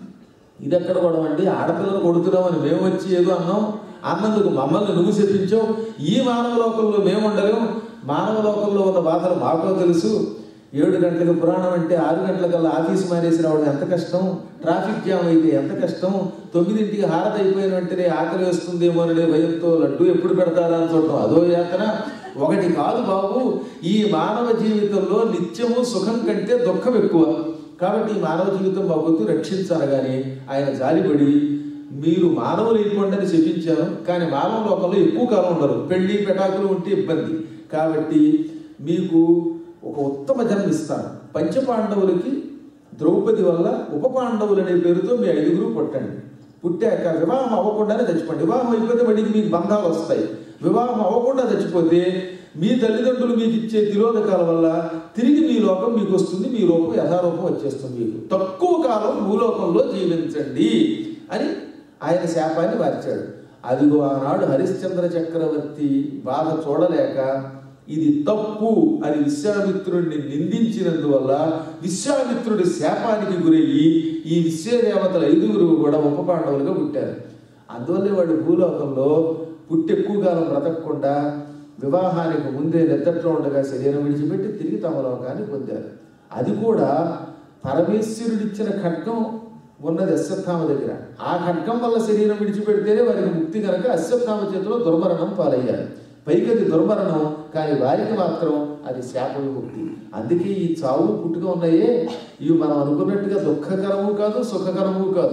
ఇది ఎక్కడ గొడవ అండి ఆడపిల్లలు కొడుతున్నామని మేము వచ్చి ఏదో అన్నాం అన్నందుకు మమ్మల్ని నువ్వు చెప్పించావు ఈ మానవ లోకంలో మేము ఉండలేము మానవ లోకంలో ఉన్న బాధలు మాకో తెలుసు ఏడు గంటలకు పురాణం అంటే ఆరు గంటలకల్లా ఆఫీస్ మానేసి రావడం ఎంత కష్టం ట్రాఫిక్ జామ్ అయితే ఎంత కష్టం తొమ్మిదింటికి హారత అయిపోయిన వెంటనే ఆకలి వస్తుందేమో అనే భయంతో లడ్డు ఎప్పుడు పెడతారా అని చూడటం అదో యాతన ఒకటి కాదు బాబు ఈ మానవ జీవితంలో నిత్యము సుఖం కంటే దుఃఖం ఎక్కువ కాబట్టి ఈ మానవ జీవితం బాబోతు రక్షించనగానే ఆయన జాలిపడి మీరు మానవులు అయిపోండి అని చెప్పించాను కానీ మానవ లోకంలో ఎక్కువ కాలం ఉండరు పెళ్లి పెటాకులు ఉంటే ఇబ్బంది కాబట్టి మీకు ఒక ఉత్తమ జన్మ ఇస్తాను పంచపాండవులకి ద్రౌపది వల్ల ఉప పాండవులు అనే పేరుతో మీ ఐదుగురు పుట్టండి పుట్టాక వివాహం అవ్వకుండానే చచ్చిపోండి వివాహం అయిపోతే మళ్ళీ మీకు బంధాలు వస్తాయి వివాహం అవ్వకుండా చచ్చిపోతే మీ తల్లిదండ్రులు మీకు ఇచ్చే తిరోధకాల వల్ల తిరిగి మీ లోకం మీకు వస్తుంది మీ రూపం యథారూపం వచ్చేస్తుంది మీకు తక్కువ కాలం భూలోకంలో జీవించండి అని ఆయన శాపాన్ని మార్చాడు అదిగో ఆనాడు హరిశ్చంద్ర చక్రవర్తి బాధ చూడలేక ఇది తప్పు అని విశ్వామిత్రుడిని నిందించినందువల్ల విశ్వామిత్రుడి శాపానికి గురయ్యి ఈ విశ్వదేవతల ఐదుగురు కూడా ఉప పాండవులుగా పుట్టారు అందువల్లే వాడు భూలోకంలో పుట్టి ఎక్కువ కాలం బ్రతకకుండా వివాహానికి ముందే నిద్రలో ఉండగా శరీరం విడిచిపెట్టి తిరిగి తమ లోకాన్ని పొందారు అది కూడా పరమేశ్వరుడిచ్చిన ఖడ్గం ఉన్నది అశ్వత్థామ దగ్గర ఆ ఖడ్గం వల్ల శరీరం విడిచిపెడితేనే వారికి ముక్తి కనుక అశ్వత్థామ చేతిలో దుర్మరణం పాలయ్యారు పైకి అది దుర్మరణం కానీ వారికి మాత్రం అది శాప విముక్తి అందుకే ఈ చావు పుట్టుక ఉన్నాయే ఇవి మనం అనుకున్నట్టుగా దుఃఖకరము కాదు సుఖకరము కాదు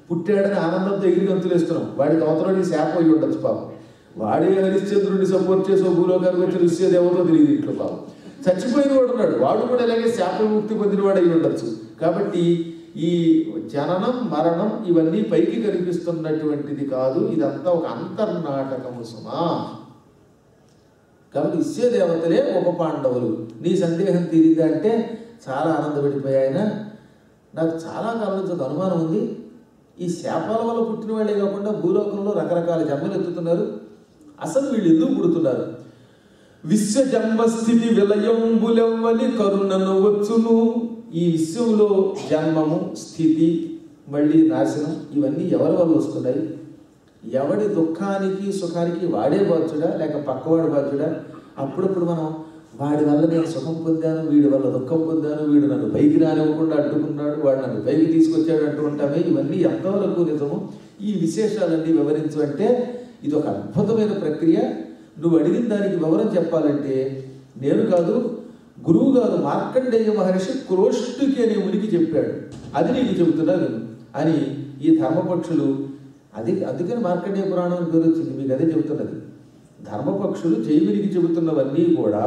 పుట్టాడని ఆనందంతో ఎగిరి గంతులేస్తున్నాం వాడికి అవతలని శాప అయి ఉండొచ్చు పాపం వాడే హరిశ్చంద్రుడిని సపోర్ట్ చేసే భూలోకానికి వచ్చి ఋష్యది ఎవరో తెలియదు ఇంట్లో పాపం చచ్చిపోయిన వాడు ఉన్నాడు వాడు కూడా ఇలాగే శాప ముక్తి పొందిన వాడు అయి ఉండొచ్చు కాబట్టి ఈ జననం మరణం ఇవన్నీ పైకి కనిపిస్తున్నటువంటిది కాదు ఇదంతా ఒక అంతర్నాటకము సుమా కాబట్టి ఇచ్చే దేవతలే ఉప పాండవులు నీ సందేహం తీరిందా అంటే చాలా ఆనందపడిపోయి ఆయన నాకు చాలా కాలం నుంచి ఒక అనుమానం ఉంది ఈ శాపాల వల్ల పుట్టిన వాళ్ళే కాకుండా భూలోకంలో రకరకాల జన్మలు ఎత్తుతున్నారు అసలు వీళ్ళు ఎందుకు పుడుతున్నారు విశ్వ జన్మస్థితి విలయంబులెవ్వని కరుణను వచ్చును ఈ విశ్వంలో జన్మము స్థితి మళ్ళీ నాశనం ఇవన్నీ ఎవరి వల్ల వస్తున్నాయి ఎవడి దుఃఖానికి సుఖానికి వాడే బాధ్యుడా లేక పక్కవాడు బాధ్యుడా అప్పుడప్పుడు మనం వాడి వల్ల నేను సుఖం పొందాను వీడి వల్ల దుఃఖం పొందాను వీడు నన్ను పైకి రానివ్వకుండా అడ్డుకున్నాడు వాడు నన్ను పైకి తీసుకొచ్చాడు అంటూ ఉంటామే ఇవన్నీ ఎంతవరకు నిజము ఈ విశేషాలన్నీ వివరించు అంటే ఇది ఒక అద్భుతమైన ప్రక్రియ నువ్వు అడిగిన దానికి వివరం చెప్పాలంటే నేను కాదు గురువు గారు మార్కండేయ మహర్షి క్రోష్టుకి అనే మునికి చెప్పాడు అది నీకు చెబుతున్నా విను అని ఈ ధర్మపక్షులు అది అందుకని మార్కండేయ పురాణం అని పేరు వచ్చింది మీకు అదే చెబుతున్నది ధర్మపక్షులు జైవినికి చెబుతున్నవన్నీ కూడా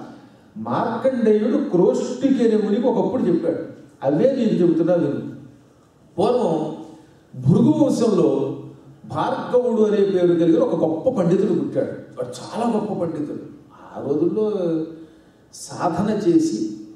మార్కండేయుడు క్రోష్టుకి అనే మునికి ఒకప్పుడు చెప్పాడు అవే నీకు చెబుతున్నా విను పూర్వం భృగు వంశంలో భార్గవుడు అనే పేరు కలిగిన ఒక గొప్ప పండితుడు పుట్టాడు వాడు చాలా గొప్ప పండితుడు ఆ రోజుల్లో సాధన చేసి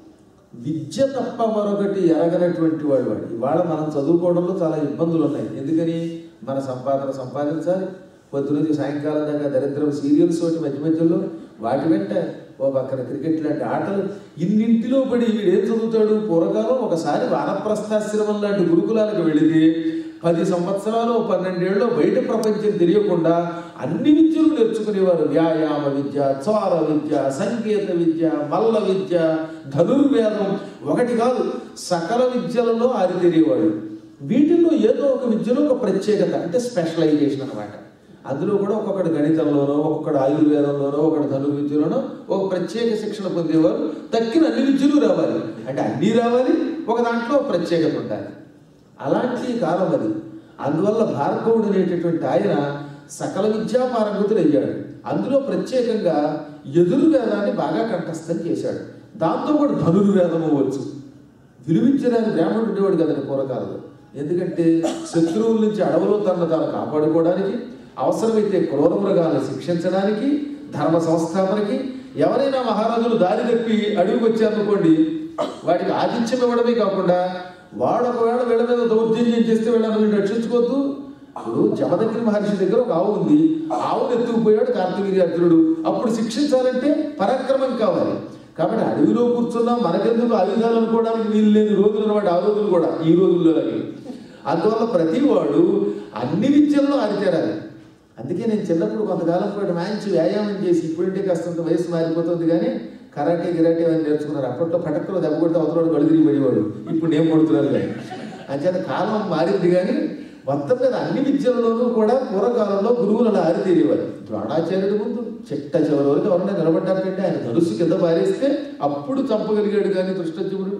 విద్య తప్ప మరొకటి ఎరగనటువంటి వాడు వాడు ఇవాళ మనం చదువుకోవడంలో చాలా ఇబ్బందులు ఉన్నాయి ఎందుకని మన సంపాదన సంపాదించాలి పొద్దున సాయంకాలం దాకా దరిద్రం సీరియల్స్ ఒకటి మధ్య మధ్యలో వాటి వెంట ఓ పక్కన క్రికెట్ లాంటి ఆటలు ఇన్నింటిలో పడి వీడు ఏం చదువుతాడు పూర్వకాలం ఒకసారి వానప్రస్థాశ్రమం లాంటి గురుకులాలకు వెళితే పది సంవత్సరాలు పన్నెండేళ్ళు బయట ప్రపంచం తెలియకుండా అన్ని విద్యలు నేర్చుకునేవారు వ్యాయామ విద్య చోర విద్య సంగీత విద్య మల్ల విద్య ధనుర్వేదం ఒకటి కాదు సకల విద్యలలో ఆరితేరేవాడు వీటిల్లో ఏదో ఒక విద్యలో ఒక ప్రత్యేకత అంటే స్పెషలైజేషన్ అనమాట అందులో కూడా ఒక్కొక్కటి గణితంలోనో ఒక్కొక్కటి ఆయుర్వేదంలోనో ఒకటి ధను విద్యలోనో ఒక ప్రత్యేక శిక్షణ పొందేవారు తక్కిన అన్ని విద్యలు రావాలి అంటే అన్నీ రావాలి ఒక దాంట్లో ఒక ప్రత్యేకత ఉండాలి అలాంటి కాలం అది అందువల్ల భార్గవుడు అనేటటువంటి ఆయన సకల విద్యా పారంగతులు అయ్యాడు అందులో ప్రత్యేకంగా ఎదురువేదాన్ని బాగా కంఠస్థం చేశాడు దాంతో కూడా ధనుర్వేదము వచ్చు విలువించడానికి బ్రాహ్మణుడు ఉండేవాడు కదండి పూర్వకాలంలో ఎందుకంటే శత్రువుల నుంచి అడవులో తనను తాను కాపాడుకోవడానికి అవసరమైతే క్రూర మృగాలను శిక్షించడానికి ధర్మ సంస్థాపనకి ఎవరైనా మహారాజులు దారి తప్పి అడుగుకి వచ్చారనుకోండి వాటికి ఆతిథ్యం ఇవ్వడమే కాకుండా వాడు ఒకవేళ వీళ్ళ మీద దౌర్జన్యం చేస్తే వీళ్ళని వీళ్ళు రక్షించుకోవద్దు ఇప్పుడు జమదగ్ని మహర్షి దగ్గర ఒక ఆవు ఉంది ఆవును ఎత్తుకుపోయాడు కార్తవీర్య అర్జునుడు అప్పుడు శిక్షించాలంటే పరాక్రమం కావాలి కాబట్టి అడవిలో కూర్చున్నా మనకెందుకు ఆయుధాలు అనుకోవడానికి వీలు లేని రోజులు అన్నమాట ఆ రోజులు కూడా ఈ రోజుల్లో లాగే. అందువల్ల ప్రతి వాడు అన్ని విద్యల్లో ఆరితేరాలి అందుకే నేను చిన్నప్పుడు కొంతకాలం పాటు మంచి వ్యాయామం చేసి ఇప్పుడంటే కాస్తంత వయసు మారిపోతుంది కానీ కరాటే గిరాటే అని నేర్చుకున్నారు అప్పట్లో పటక్కలో దెబ్బ కొడితే అవతల గడుగు తిరిగి పడేవాడు ఇప్పుడు నేను కొడుతున్నాను కానీ అంచేత కాలం మారింది కానీ మొత్తం మీద అన్ని విద్యలలోనూ కూడా పూర్వకాలంలో గురువులు అలా ఆరితేరేవారు ద్రోణాచార్యుడి ముందు చిట్ట చివరి వరకు ఎవరైనా నిలబడ్డారంటే ఆయన ధనుసు కింద పారేస్తే అప్పుడు చంపగలిగాడు కానీ దృష్టజీవుడు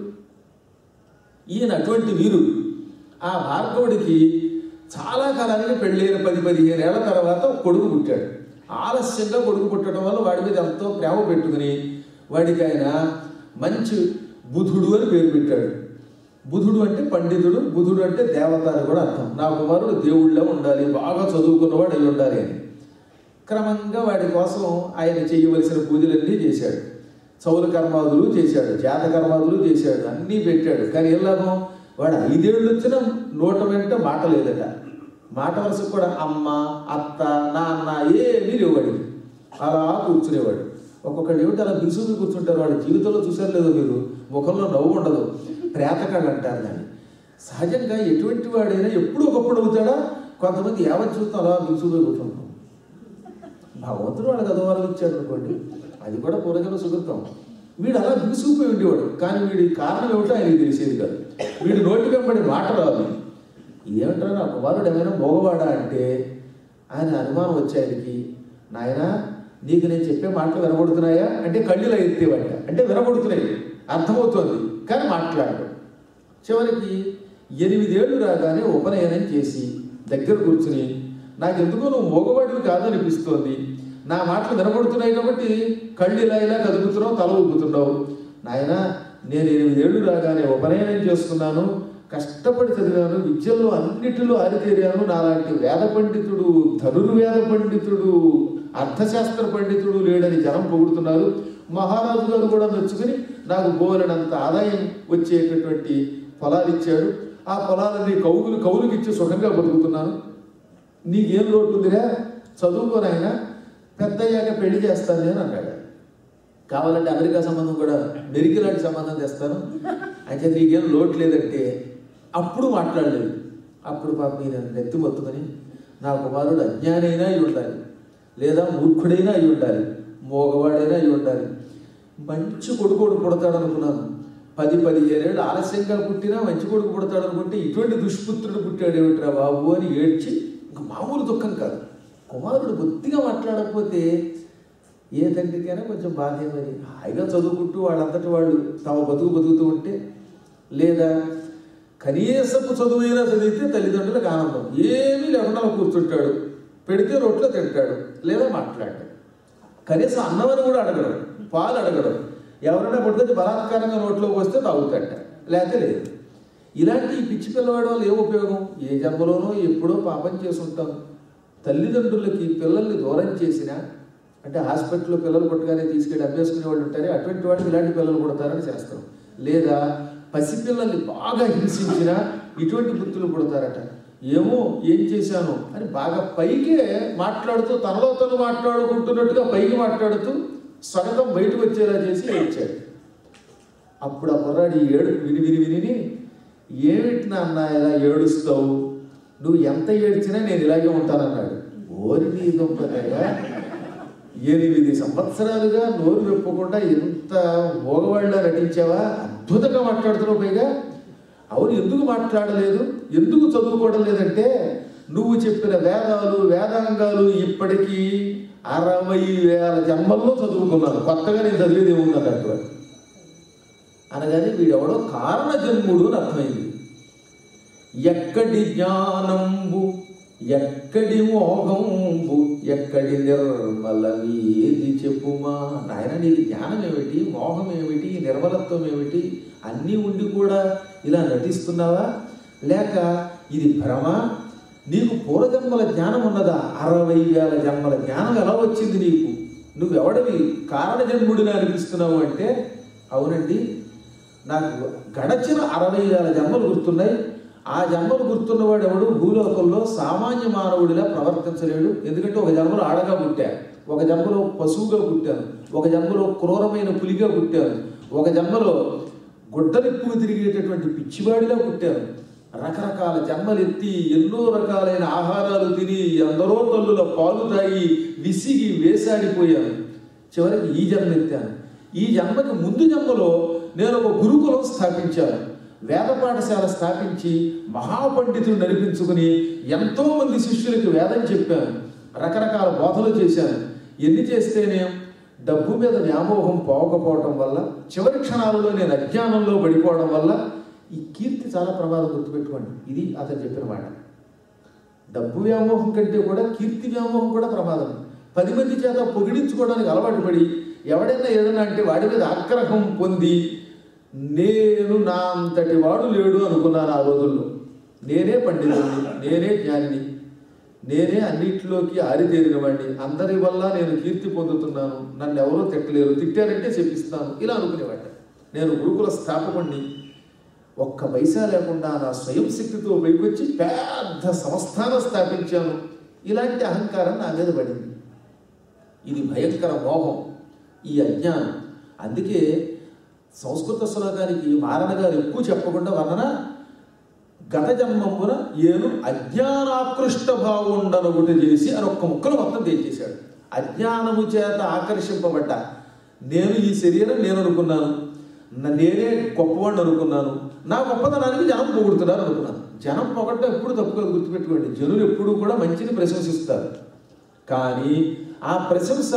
ఈయన అటువంటి వీరుడు ఆ భార్గవుడికి చాలా కాలానికి పెళ్ళైన పది పదిహేను ఏళ్ల తర్వాత ఒక కొడుకు పుట్టాడు ఆలస్యంగా కొడుకు పుట్టడం వల్ల వాడి మీద ఎంతో ప్రేమ పెట్టుకుని వాడికి ఆయన మంచి బుధుడు అని పేరు పెట్టాడు బుధుడు అంటే పండితుడు బుధుడు అంటే దేవత అని కూడా అర్థం నా కుమారుడు దేవుళ్ళ ఉండాలి బాగా చదువుకున్నవాడు అయి ఉండాలి అని క్రమంగా వాడి కోసం ఆయన చేయవలసిన పూజలన్నీ చేశాడు చౌల కర్మాదులు చేశాడు జాత కర్మాదులు చేశాడు అన్నీ పెట్టాడు కానీ ఏం లాభం వాడు ఐదేళ్ళు వచ్చినా నోట వెంట మాట లేదట మాట వరుసకు కూడా అమ్మ అత్త నాన్న ఏమీ లేవాడు అలా కూర్చునేవాడు ఒక్కొక్కడు ఏమిటి అలా బిసుగు కూర్చుంటారు వాడి జీవితంలో చూసారు లేదో మీరు ముఖంలో నవ్వు ఉండదు ప్రేతకాడు అంటారు దాన్ని సహజంగా ఎటువంటి వాడైనా ఎప్పుడు ఒకప్పుడు అవుతాడా కొంతమంది యావత్ జీవితం అలా బిసుగు కూర్చుంటాం భగవంతుడు వాళ్ళకి అదోవరం ఇచ్చాడు అనుకోండి అది కూడా పూర్వజన సుకృతం వీడు అలా బిగుసుకుపోయి ఉండేవాడు కానీ వీడి కారణం ఏమిటో ఆయనకి తెలిసేది కాదు వీడి నోటి వెంబడి మాట రాదు ఏమంటారు నా కుమారుడు ఏమైనా మోగవాడా అంటే ఆయన అనుమానం వచ్చే ఆయనకి నాయన నీకు నేను చెప్పే మాటలు వినబడుతున్నాయా అంటే కళ్ళులా ఎత్తేవాట అంటే వినబడుతున్నాయి అర్థమవుతోంది కానీ మాట్లాడు చివరికి ఎనిమిదేళ్లు రాగానే ఉపనయనం చేసి దగ్గర కూర్చుని నాకెందుకో నువ్వు మగవాడివి కాదనిపిస్తోంది నా మాటలు వినపడుతున్నాయి కాబట్టి కళ్ళు ఇలా ఇలా కదుపుతున్నావు తల ఊపుతున్నావు నాయన నేను ఎనిమిదేళ్లు రాగానే ఉపనయనం చేసుకున్నాను కష్టపడి చదివాను విద్యల్లో అన్నిటిలో ఆరితేరాను నాలాంటి వేద పండితుడు ధనుర్వేద పండితుడు అర్థశాస్త్ర పండితుడు లేడని జనం పొగుడుతున్నారు మహారాజు గారు కూడా మెచ్చుకుని నాకు బోలెడంత ఆదాయం వచ్చేటటువంటి పొలాలు ఇచ్చాడు ఆ పొలాలని కౌలులు కౌలుకి ఇచ్చి సుఖంగా బతుకుతున్నాను నీకేం లోటు ఉందిరా చదువుకోనైనా పెద్ద అయ్యాక పెళ్లి చేస్తాను నేను అన్నాడు కావాలంటే అమెరికా సంబంధం కూడా మెరికి లాంటి సంబంధం తెస్తాను అయితే నీకేం లోటు లేదంటే అప్పుడు మాట్లాడలేదు అప్పుడు పాప మీరు నెత్తి మొత్తుకొని నా కుమారుడు అజ్ఞానైనా అయి ఉండాలి లేదా మూర్ఖుడైనా అయి ఉండాలి మోగవాడైనా అయి ఉండాలి మంచి కొడుకోడు పుడతాడు అనుకున్నాను పది పదిహేనేళ్ళు ఆలస్యంగా పుట్టినా మంచి కొడుకు పుడతాడు అనుకుంటే ఇటువంటి దుష్పుత్రుడు పుట్టాడు ఏమిట్రా బాబు అని ఏడ్చి ఇంక మామూలు దుఃఖం కాదు కుమారుడు బొత్తిగా మాట్లాడకపోతే ఏ తండ్రికైనా కొంచెం బాధే మరి హాయిగా చదువుకుంటూ వాళ్ళంతటి వాళ్ళు తమ బతుకు బతుకుతూ ఉంటే లేదా కనీసపు చదువైనా చదివితే తల్లిదండ్రులకు ఆనందం ఏమీ లేకుండా కూర్చుంటాడు పెడితే రొట్లో తింటాడు లేదా మాట్లాడాడు కనీసం అన్నమని కూడా అడగడం పాలు అడగడం ఎవరైనా పట్టుకొచ్చి బలాత్కారంగా నోట్లోకి వస్తే తాగుతాడట లేకపోతే లేదు ఇలాంటి ఈ పిచ్చి పిల్లవాడి వల్ల ఏ ఉపయోగం ఏ జన్మలోనో ఎప్పుడో పాపం చేసి ఉంటాం తల్లిదండ్రులకి పిల్లల్ని దూరం చేసినా అంటే హాస్పిటల్లో పిల్లలు పుట్టగానే తీసుకెళ్ళి అభ్యసుకునే వాళ్ళు ఉంటారే అటువంటి వాళ్ళకి ఇలాంటి పిల్లలు పుడతారని చేస్తాం లేదా పసిపిల్లల్ని బాగా హింసించినా ఇటువంటి బుద్ధులు పుడతారట ఏమో ఏం చేశాను అని బాగా పైకే మాట్లాడుతూ తనలో తను మాట్లాడుకుంటున్నట్టుగా పైకి మాట్లాడుతూ స్వగతం బయటకు వచ్చేలా చేసి ఏడ్చాడు అప్పుడు ఆ కుర్రాడు ఈ ఏడు విని విని విని ఏమిటి నాన్న ఇలా ఏడుస్తావు నువ్వు ఎంత ఏడ్చినా నేను ఇలాగే ఉంటానన్నాడు ఓరి నీ దుంపదయ్యా ఎనిమిది సంవత్సరాలుగా నోరు విప్పకుండా ఎంత మోగవాళ్ళ నటించావా అద్భుతంగా మాట్లాడుతున్నావు పైగా అవును ఎందుకు మాట్లాడలేదు ఎందుకు చదువుకోవడం లేదంటే నువ్వు చెప్పిన వేదాలు వేదాంగాలు ఇప్పటికీ అరవై వేల జన్మల్లో చదువుకున్నాను కొత్తగా నేను చదివేది ఏముంది అన్నట్టు అనగానే వీడెవడో కారణ జన్ముడు అని అర్థమైంది ఎక్కడి జ్ఞానంబు ఎక్కడి మోహంబు ఎక్కడి నిర్మల ఏది చెప్పుమా నాయన నీది జ్ఞానం ఏమిటి మోహం ఏమిటి నిర్మలత్వం ఏమిటి అన్నీ ఉండి కూడా ఇలా నటిస్తున్నావా లేక ఇది భ్రమ నీకు పూర్వజన్మల జ్ఞానం ఉన్నదా అరవై వేల జన్మల జ్ఞానం ఎలా వచ్చింది నీకు నువ్వు ఎవడివి కారణ జన్ముడిని అనిపిస్తున్నావు అంటే అవునండి నాకు గడచిన అరవై వేల జన్మలు గుర్తున్నాయి ఆ జన్మలు గుర్తున్నవాడు ఎవడు భూలోకంలో సామాన్య మానవుడిలా ప్రవర్తించలేడు ఎందుకంటే ఒక జన్మలో ఆడగా పుట్టా ఒక జన్మలో పశువుగా పుట్టాను ఒక జన్మలో క్రూరమైన పులిగా పుట్టాను ఒక జన్మలో గుడ్డలిప్పుకు తిరిగేటటువంటి పిచ్చివాడిలా పుట్టాను రకరకాల జన్మలు ఎత్తి ఎన్నో రకాలైన ఆహారాలు తిని ఎందరో తల్లుల పాలు తాగి విసిగి వేసాడిపోయాను చివరికి ఈ జన్మ ఎత్తాను ఈ జన్మకి ముందు జన్మలో నేను ఒక గురుకులం స్థాపించాను వేద పాఠశాల స్థాపించి మహాపండితుడు నడిపించుకుని ఎంతో మంది శిష్యులకి వేదం చెప్పాను రకరకాల బోధలు చేశాను ఎన్ని చేస్తేనే డబ్బు మీద వ్యామోహం పోకపోవటం వల్ల చివరి క్షణాలలో నేను అజ్ఞానంలో పడిపోవడం వల్ల ఈ కీర్తి చాలా ప్రమాదం గుర్తుపెట్టుకోండి ఇది అతను చెప్పిన మాట డబ్బు వ్యామోహం కంటే కూడా కీర్తి వ్యామోహం కూడా ప్రమాదం పది మంది చేత పొగిడించుకోవడానికి అలవాటు పడి ఎవడైనా ఏదైనా అంటే వాడి మీద ఆగ్రహం పొంది నేను నా అంతటి వాడు లేడు అనుకున్నాను ఆ రోజుల్లో నేనే పండితుడిని నేనే జ్ఞానిని నేనే అన్నిటిలోకి ఆరితేరిన వాడిని అందరి వల్ల నేను కీర్తి పొందుతున్నాను నన్ను ఎవరో తిట్టలేరు తిట్టారంటే చెప్పిస్తాను ఇలా అనుకునేవాడిని నేను గురుకుల స్థాపకుణ్ణి ఒక్క పైసా లేకుండా నా స్వయం శక్తితో పైకొచ్చి పెద్ద సంస్థానం స్థాపించాను ఇలాంటి అహంకారం నా మీద పడింది ఇది భయంకర మోహం ఈ అజ్ఞానం అందుకే సంస్కృత శ్లోకానికి మారణ గారు ఎక్కువ చెప్పకుండా వర్ణన గత జన్మమున ఏను అజ్ఞానాకృష్ట భావుండనొకటి చేసి అని ఒక్క ముక్కలు మొత్తం తెచ్చేశాడు అజ్ఞానము చేత ఆకర్షింపబడ్డా నేను ఈ శరీరం నేను అనుకున్నాను న- నేనే గొప్పవాడిని అనుకున్నాను నా గొప్పతనానికి జనం పొగుడుతున్నారు అనుకున్నాను జనం పొగట్టం ఎప్పుడు తప్పుగా గుర్తుపెట్టుకోండి జనులు ఎప్పుడు కూడా మంచిని ప్రశంసిస్తారు కానీ ఆ ప్రశంస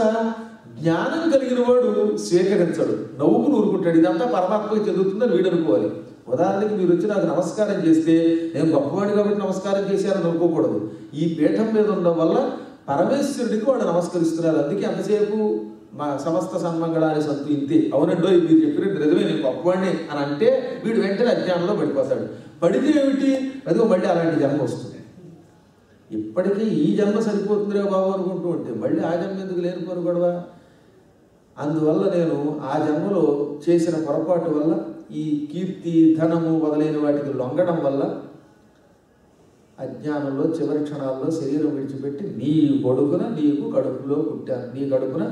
జ్ఞానం కలిగిన వాడు స్వీకరించడు నవ్వుకుని ఊరుకుంటాడు ఇదంతా పరమాత్మకి చెందుతుందని వీడు అనుకోవాలి ఉదాహరణకి మీరు వచ్చి నాకు నమస్కారం చేస్తే నేను గొప్పవాడిని కాబట్టి నమస్కారం చేశారని అనుకోకూడదు ఈ పీఠం మీద ఉండడం వల్ల పరమేశ్వరుడికి వాళ్ళు నమస్కరిస్తున్నారు అందుకే అంతసేపు మా సమస్త సన్మంగళాన్ని సంతు ఇంతే అవునండో మీరు చెప్పినట్టు నిజమే నేను గొప్పవాడిని అని అంటే వీడు వెంటనే అజ్ఞానంలో పడిపోతాడు పడితే ఏమిటి అదిగో మళ్ళీ అలాంటి జన్మ వస్తుంది ఇప్పటికీ ఈ జన్మ సరిపోతుందిరే బాబు అనుకుంటూ ఉంటే మళ్ళీ ఆ జన్మ ఎందుకు లేనిపోను గొడవ అందువల్ల నేను ఆ జన్మలో చేసిన పొరపాటు వల్ల ఈ కీర్తి ధనము మొదలైన వాటికి లొంగడం వల్ల అజ్ఞానంలో చివరి క్షణాల్లో శరీరం విడిచిపెట్టి నీ కొడుకున నీకు కడుపులో పుట్టాను నీ కడుపున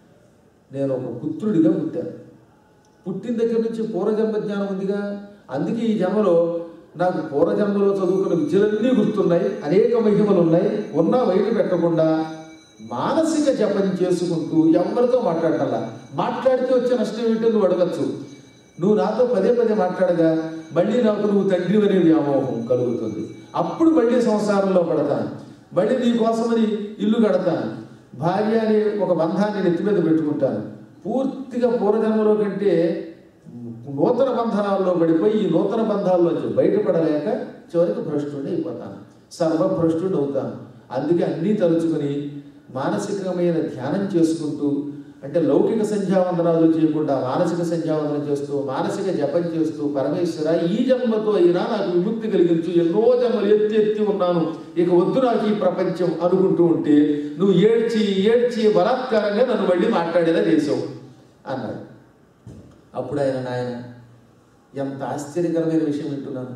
నేను ఒక పుత్రుడిగా పుట్టాను పుట్టిన దగ్గర నుంచి పూర్వజన్మ జ్ఞానం ఉందిగా అందుకే ఈ జన్మలో నాకు పూర్వజన్మలో చదువుకున్న విద్యలన్నీ గుర్తున్నాయి అనేక మహిమలు ఉన్నాయి ఉన్నా బయట పెట్టకుండా మానసిక జపం చేసుకుంటూ ఎవరితో మాట్లాడాలా మాట్లాడితే వచ్చే నష్టం ఏంటో నువ్వు అడగచ్చు నువ్వు నాతో పదే పదే మాట్లాడగా మళ్ళీ నాకు నువ్వు తండ్రి అనే వ్యామోహం కలుగుతుంది అప్పుడు మళ్ళీ సంసారంలో పడతాను మళ్ళీ నీ కోసమని ఇల్లు కడతాను భార్య అనే ఒక బంధాన్ని నెత్తి మీద పెట్టుకుంటాను పూర్తిగా పూర్వజన్మలో కంటే నూతన బంధనాల్లో పడిపోయి ఈ నూతన బంధాల్లోంచి బయటపడలేక చివరికి భ్రష్టుడి అయిపోతాను సర్వభ్రష్టుడు అవుతాను అందుకే అన్నీ తలుచుకొని మానసికమైన ధ్యానం చేసుకుంటూ అంటే లౌకిక సంధ్యావందనాలు చేయకుండా మానసిక సంధ్యావందనం చేస్తూ మానసిక జపం చేస్తూ పరమేశ్వర ఈ జన్మతో అయినా నాకు విముక్తి కలిగించు ఎన్నో జన్మలు ఎత్తి ఎత్తి ఉన్నాను ఇక వద్దు నాకు ఈ ప్రపంచం అనుకుంటూ ఉంటే నువ్వు ఏడ్చి ఏడ్చి బలాత్కారంగా నన్ను మళ్ళీ మాట్లాడేలా చేసావు అన్నాడు అప్పుడు ఆయన నాయన ఎంత ఆశ్చర్యకరమైన విషయం వింటున్నాను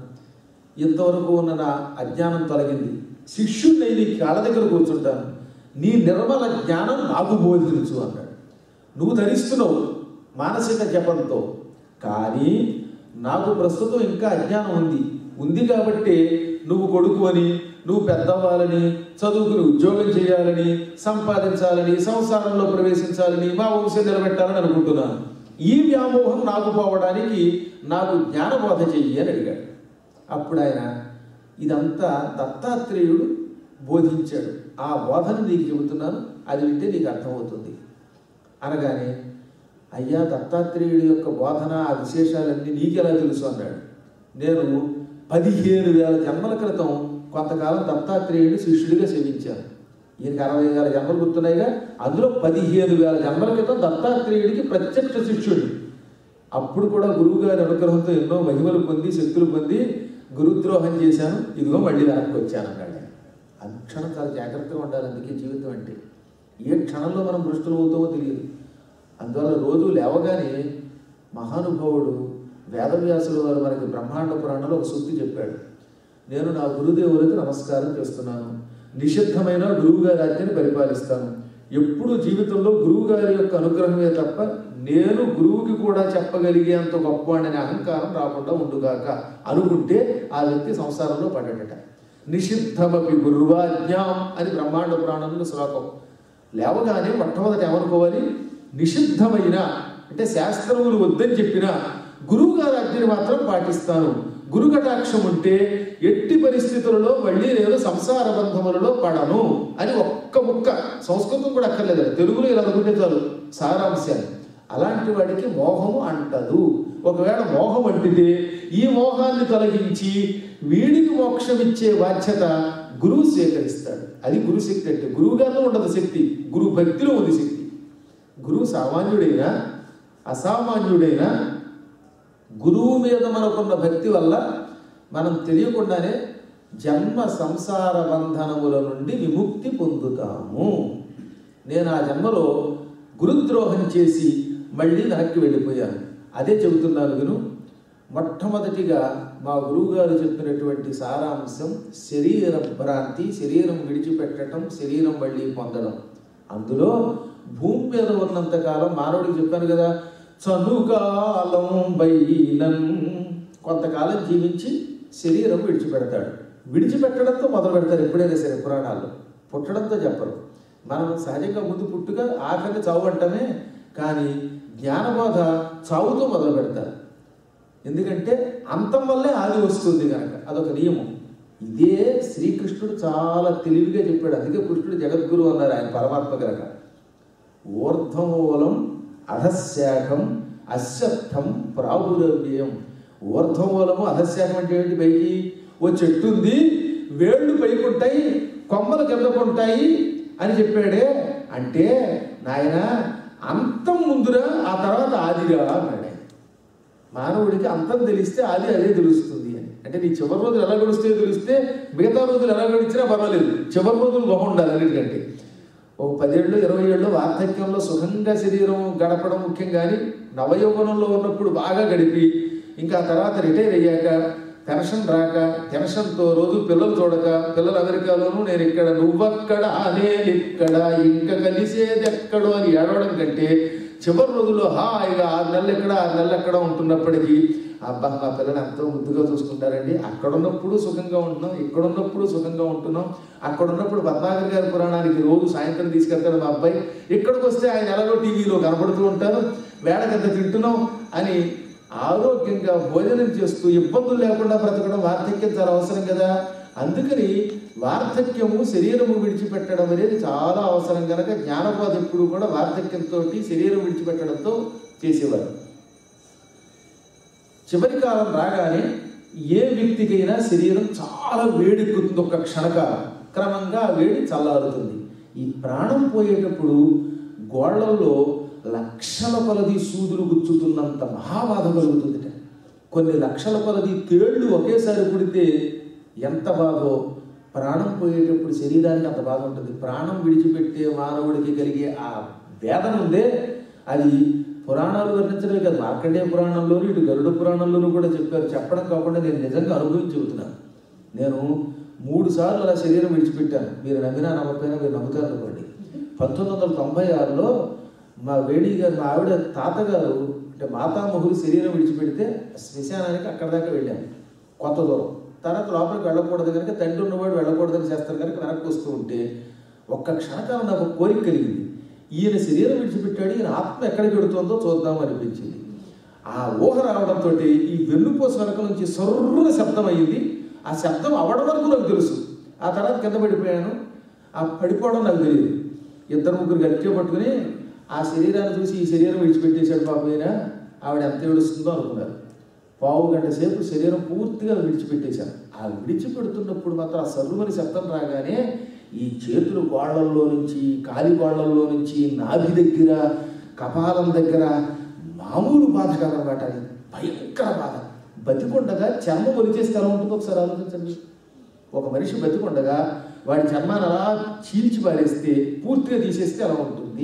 ఇంతవరకు ఉన్న నా అజ్ఞానం తొలగింది శిష్యుడిని నీ కాళ్ళ దగ్గర కూర్చుంటాను నీ నిర్మల జ్ఞానం నాకు బోధించు అన్నాడు నువ్వు ధరిస్తున్నావు మానసిక జపంతో కానీ నాకు ప్రస్తుతం ఇంకా అజ్ఞానం ఉంది ఉంది కాబట్టి నువ్వు కొడుకు అని నువ్వు పెద్దవ్వాలని చదువుకుని ఉద్యోగం చేయాలని సంపాదించాలని సంసారంలో ప్రవేశించాలని మా వంశం నిలబెట్టాలని అనుకుంటున్నాను ఈ వ్యామోహం నాకు పోవడానికి నాకు జ్ఞానబోధ చెయ్యి అని అడిగాడు అప్పుడు ఆయన ఇదంతా దత్తాత్రేయుడు బోధించాడు ఆ బోధన నీకు చెబుతున్నాను అది వింటే నీకు అర్థమవుతుంది అనగానే అయ్యా దత్తాత్రేయుడి యొక్క బోధన ఆ విశేషాలన్నీ నీకెలా తెలుసు అన్నాడు నేను పదిహేను వేల జన్మల క్రితం కొంతకాలం దత్తాత్రేయుడిని శిష్యుడిగా సేవించాను ఈయనకి అరవై వేల జన్మలు గుర్తున్నాయిగా అందులో పదిహేను వేల జన్మల క్రితం దత్తాత్రేయుడికి ప్రత్యక్ష శిష్యుడు అప్పుడు కూడా గురువు గారి అనుగ్రహంతో ఎన్నో మహిమలు పొంది శక్తులు పొంది గురుద్రోహం చేశాను ఇదిగో మళ్ళీ వెనక్కి వచ్చాను అన్నాడు ఆయన. అనుక్షణం చాలా జాగ్రత్తగా ఉండాలి అందుకే జీవితం అంటే ఏ క్షణంలో మనం భ్రష్టులు అవుతామో తెలియదు అందువల్ల రోజు లేవగానే మహానుభావుడు వేదవ్యాసుల వారు మనకి బ్రహ్మాండ పురాణంలో ఒక సూక్తి చెప్పాడు నేను నా గురుదేవులకు నమస్కారం చేస్తున్నాను నిషిద్ధమైన గురువుగారి ఆజ్ఞని పరిపాలిస్తాను ఎప్పుడు జీవితంలో గురువుగారి యొక్క అనుగ్రహమే తప్ప నేను గురువుకి కూడా చెప్పగలిగేంత గొప్పవాడనే అహంకారం రాకుండా ఉండుగాక అనుకుంటే ఆ వ్యక్తి సంసారంలో పడ్డాడట నిషిద్ధమపి గురువాజ్ఞాం అని బ్రహ్మాండ పురాణంలో శ్లోకం లేవగానే మొట్టమొదటి ఏమనుకోవాలి నిషిద్ధమైన అంటే శాస్త్రములు వద్దని చెప్పిన గురువు గారి ఆజ్ఞని మాత్రం పాటిస్తాను గురు కటాక్షం ఉంటే ఎట్టి పరిస్థితులలో మళ్ళీ నేను సంసార బంధములలో పడను అని ఒక్క ముక్క సంస్కృతం కూడా అక్కర్లేదు తెలుగులో ఇలా అనుకుంటే చాలు సారాంశాన్ని అలాంటి వాడికి మోహము అంటదు ఒకవేళ మోహం అంటితే ఈ మోహాన్ని తొలగించి వీడికి మోక్షం ఇచ్చే బాధ్యత గురువు స్వీకరిస్తాడు అది గురు శక్తి అంటే గురువు గారిలో ఉండదు శక్తి గురు భక్తిలో ఉంది శక్తి గురువు సామాన్యుడైనా అసామాన్యుడైనా గురువు మీద మనకున్న భక్తి వల్ల మనం తెలియకుండానే జన్మ సంసార బంధనముల నుండి విముక్తి పొందుతాము నేను ఆ జన్మలో గురుద్రోహం చేసి మళ్ళీ వెనక్కి వెళ్ళిపోయాను అదే చెబుతున్నాను విను మొట్టమొదటిగా మా గురువుగారు చెప్పినటువంటి సారాంశం శరీర భ్రాంతి శరీరం విడిచిపెట్టడం శరీరం మళ్ళీ పొందడం అందులో భూమి మీద ఉన్నంతకాలం మానవుడికి చెప్పాను కదా చనుకాలం బైనన్ కొంతకాలం జీవించి శరీరం విడిచిపెడతాడు విడిచిపెట్టడంతో మొదలు పెడతారు ఎప్పుడైనా సరే పురాణాల్లో పుట్టడంతో చెప్పరు మనం సహజంగా ముందు పుట్టుక ఆఖరి చావు అంటమే కానీ జ్ఞానబోధ చావుతో మొదలు పెడతారు ఎందుకంటే అంతం వల్లే ఆది వస్తుంది కనుక అదొక నియమం ఇదే శ్రీకృష్ణుడు చాలా తెలివిగా చెప్పాడు అందుకే కృష్ణుడు జగద్గురు అన్నారు ఆయన పరమాత్మ కనుక ఊర్ధ్వమూలం అధశాఖం అశ్వత్థం ప్రాభురవ్యం ఊర్ధ్వమూలము అధశాఖం అంటే ఏంటి పైకి ఓ చెట్టు ఉంది వేళ్ళు పైకి ఉంటాయి కొమ్మలు కిందకు ఉంటాయి అని చెప్పాడే అంటే నాయన అంతం ముందురా ఆ తర్వాత ఆదిరా అన్నాడు ఆయన. మానవుడికి అంతం తెలిస్తే ఆది అదే తెలుస్తుంది అని అంటే నీ చివరి రోజులు ఎలా గడుస్తాయో తెలిస్తే మిగతా రోజులు ఎలా గడిచినా పర్వాలేదు చివరి రోజులు బాగుండాలి అన్నిటికంటే ఒక పదేళ్ళు ఇరవై ఏళ్ళు వార్ధక్యంలో సుఖంగా శరీరం గడపడం ముఖ్యం కానీ నవయౌవనంలో ఉన్నప్పుడు బాగా గడిపి ఇంకా ఆ తర్వాత రిటైర్ అయ్యాక పెన్షన్ రాక టెన్షన్తో రోజు పిల్లలు చూడక పిల్లలు అమెరికాలోనూ నేను ఇక్కడ నువ్వక్కడ నేను ఇక్కడ ఇంకా కలిసేది ఎక్కడో అని ఏడవడం కంటే చివరి రోజుల్లో హాయిగా ఆరు నెలలు ఎక్కడ ఆరు నెలలు ఎక్కడ ఉంటున్నప్పటికీ అబ్బా మా పిల్లలు ఎంతో ముద్దుగా చూసుకుంటారండి అక్కడ ఉన్నప్పుడు సుఖంగా ఉంటున్నాం ఇక్కడ ఉన్నప్పుడు సుఖంగా ఉంటున్నాం అక్కడ ఉన్నప్పుడు పద్మాగర్ గారి పురాణానికి రోజు సాయంత్రం తీసుకెళ్తాడు మా అబ్బాయి ఇక్కడికి వస్తే ఆయన ఎలాగో టీవీలో కనబడుతూ ఉంటారు వేడకంత తింటున్నాం అని ఆరోగ్యంగా భోజనం చేస్తూ ఇబ్బందులు లేకుండా బ్రతకడం వార్ధక్యం చాలా అవసరం కదా అందుకని వార్ధక్యము శరీరము విడిచిపెట్టడం అనేది చాలా అవసరం కనుక జ్ఞానబోధ ఎప్పుడు కూడా వార్ధక్యంతో శరీరం విడిచిపెట్టడంతో చేసేవారు చివరి కాలం రాగానే ఏ వ్యక్తికైనా శరీరం చాలా వేడెక్కుతుంది ఒక క్షణకాలం క్రమంగా ఆ వేడి చల్లారుతుంది ఈ ప్రాణం పోయేటప్పుడు గోళ్లలో లక్షల కొలది సూదులు గుచ్చుతున్నంత మహాబాధ కలుగుతుందిట కొన్ని లక్షల కొలది తేళ్లు ఒకేసారి పుడితే ఎంత బాధో ప్రాణం పోయేటప్పుడు శరీరానికి అంత బాధ ఉంటుంది ప్రాణం విడిచిపెట్టే మానవుడికి కలిగే ఆ వేదన ఉందే అది పురాణాలు వర్ణించడమే కాదు మార్కండేయ పురాణంలోను ఇటు గరుడ పురాణంలోనూ కూడా చెప్పారు చెప్పడం కాకుండా నేను నిజంగా అనుభవించి చెబుతున్నాను నేను మూడు సార్లు అలా శరీరం విడిచిపెట్టాను మీరు నమ్మినా నమ్మకపోయినా మీరు నమ్ముతారు అనుకోండి పంతొమ్మిది వందల తొంభై ఆరులో మా వేడి గారు మా ఆవిడ తాతగారు అంటే మాతామహులు శరీరం విడిచిపెడితే శ్మశానానికి అక్కడ దాకా వెళ్ళాను కొత్త దూరం తర్వాత లోపలికి వెళ్ళకూడదు కనుక తండ్రి ఉన్నవాడు వెళ్ళకూడదని చేస్తారు కనుక వెనక్కి వస్తూ ఉంటే ఒక్క క్షణకాలం నాకు ఒక కోరిక కలిగింది ఈయన శరీరం విడిచిపెట్టాడు ఈయన ఆత్మ ఎక్కడికి వెడుతుందో చూద్దాం అనిపించింది ఆ ఊహ రావడంతో ఈ వెన్నుపోస వెనక నుంచి సర్రున శబ్దం అయ్యింది ఆ శబ్దం అవడం వరకు నాకు తెలుసు ఆ తర్వాత కింద పడిపోయాను ఆ పడిపోవడం నాకు తెలియదు ఇద్దరు ముగ్గురు గట్టిగా పట్టుకుని ఆ శరీరాన్ని చూసి ఈ శరీరం విడిచిపెట్టేశాడు పాప ఆయన ఆవిడ ఎంత ఏడుస్తుందో అనుకున్నారు పావు గంట సేపు శరీరం పూర్తిగా విడిచిపెట్టేశాను ఆ విడిచిపెడుతున్నప్పుడు మాత్రం ఆ సర్రుమని శబ్దం రాగానే ఈ చేతులు గోళ్లల్లో నుంచి కాలి గోళ్లల్లో నుంచి నాభి దగ్గర కపాలం దగ్గర మామూలు బాధ కాదనమాట అది భయంకర బాధ బతికొండగా చర్మం ఒలిచేస్తే ఎలా ఉంటుందో ఒకసారి ఆలోచించండి ఒక మనిషి బతికొండగా వాడి చర్మాన్ని అలా చీల్చి పారేస్తే పూర్తిగా తీసేస్తే అలా ఉంటుంది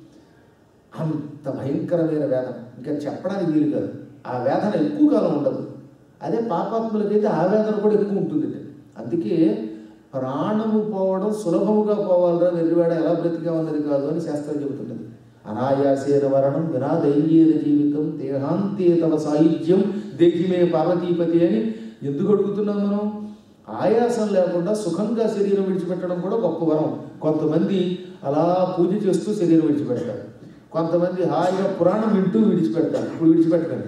అంత భయంకరమైన వేదన ఇంకా చెప్పడానికి వీలు కాదు ఆ వేదన ఎక్కువ కాలం ఉండదు అదే పాపాత్ములకైతే ఆ వేదన కూడా ఎక్కువ ఉంటుంది అందుకే ప్రాణము పోవడం సులభముగా పోవాలరా వెర్రివాడ ఎలా బ్రతిగా ఉన్నది కాదు అని శాస్త్రం చెబుతున్నది అనాయాసేన మరణం వినా దైన్యేన జీవితం దేహాంతే తమ సాహిత్యం దేహిమే పార్వతీపతి అని ఎందుకు అడుగుతున్నాం మనం ఆయాసం లేకుండా సుఖంగా శరీరం విడిచిపెట్టడం కూడా గొప్ప వరం కొంతమంది అలా పూజ చేస్తూ శరీరం విడిచిపెడతారు కొంతమంది హాయిగా పురాణం వింటూ విడిచిపెడతారు ఇప్పుడు విడిచిపెట్టకండి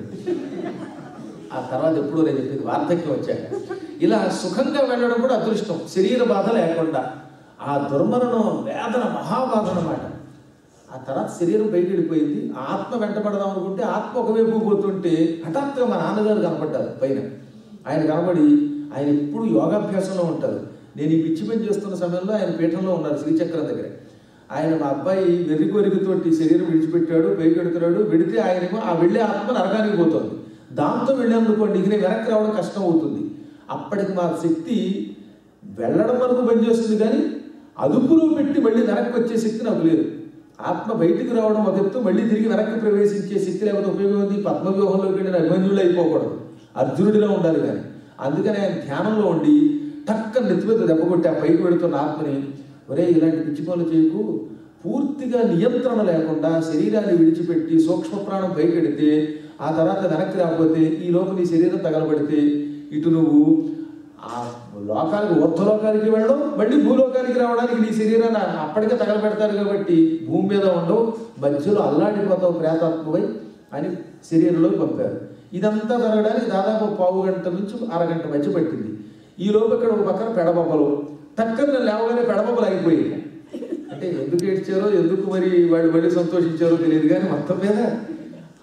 ఆ తర్వాత ఎప్పుడో నేను చెప్పింది వార్ధక్యం వచ్చాక ఇలా సుఖంగా వెళ్ళడం కూడా అదృష్టం శరీర బాధ లేకుండా ఆ దుర్మరణం వేదన మహాబాధ అన్నమాట ఆ తర్వాత శరీరం బయట వెళ్ళిపోయింది ఆత్మ వెంటపడదాం అనుకుంటే ఆత్మ ఒకవైపు పోతుంటే హఠాత్తుగా మా నాన్నగారు కనపడ్డారు పైన ఆయన కనబడి ఆయన ఎప్పుడు యోగాభ్యాసంలో ఉంటారు నేను ఈ పిచ్చి పని చేస్తున్న సమయంలో ఆయన పీఠంలో ఉన్నారు శ్రీచక్రం దగ్గర ఆయన మా అబ్బాయి వెర్రి కోరికతోటి శరీరం విడిచిపెట్టాడు పైకి వెడుతున్నాడు వెడితే ఆయనేమో ఆ వెళ్ళే ఆత్మ నరకానికి పోతుంది దాంతో వెళ్ళామనుకోండి ఇక నేను వెనక్కి రావడం కష్టం అవుతుంది అప్పటికి మా శక్తి వెళ్ళడం వరకు పనిచేస్తుంది కానీ అదుపులో పెట్టి మళ్ళీ వెనక్కి వచ్చే శక్తి నాకు లేదు ఆత్మ బయటికి రావడం ఒక ఎత్తు మళ్ళీ తిరిగి వెనక్కి ప్రవేశించే శక్తి లేకపోతే ఉపయోగం ఉంది పద్మవ్యూహంలోకి వెళ్ళిన అభిమన్యులు అయిపోకూడదు అర్జునుడిలో ఉండాలి కానీ అందుకని ఆయన ధ్యానంలో ఉండి టక్క నెత్తిమీద దెబ్బ కొట్టి ఆ పైకి పెడుతున్న ఆత్మని ఒరే ఇలాంటి పిచ్చి పనులు చేయకు పూర్తిగా నియంత్రణ లేకుండా శరీరాన్ని విడిచిపెట్టి సూక్ష్మ ప్రాణం పైకెడితే ఆ తర్వాత వెనక్కి రాకపోతే ఈ లోపు నీ శరీరం తగలబడితే ఇటు నువ్వు ఆ లోకానికి ఊర్ధ్వలోకానికి వెళ్ళడం మళ్ళీ భూలోకానికి రావడానికి నీ శరీరాన్ని అప్పటికే తగలబెడతారు కాబట్టి భూమి మీద ఉండవు మధ్యలో అల్లాడిపోతావు ప్రేతాత్మవై అని శరీరంలోకి పంపారు ఇదంతా జరగడానికి దాదాపు పావు గంట నుంచి అరగంట మధ్య పట్టింది ఈ లోపు ఇక్కడ ఒక పక్కన పెడబొబ్బలు టక్కన లేవగానే పెడబొబ్బలు అయిపోయాయి అంటే ఎందుకు ఏడ్చారో ఎందుకు మరి వాళ్ళు మళ్ళీ సంతోషించారో తెలియదు కానీ మొత్తం మీద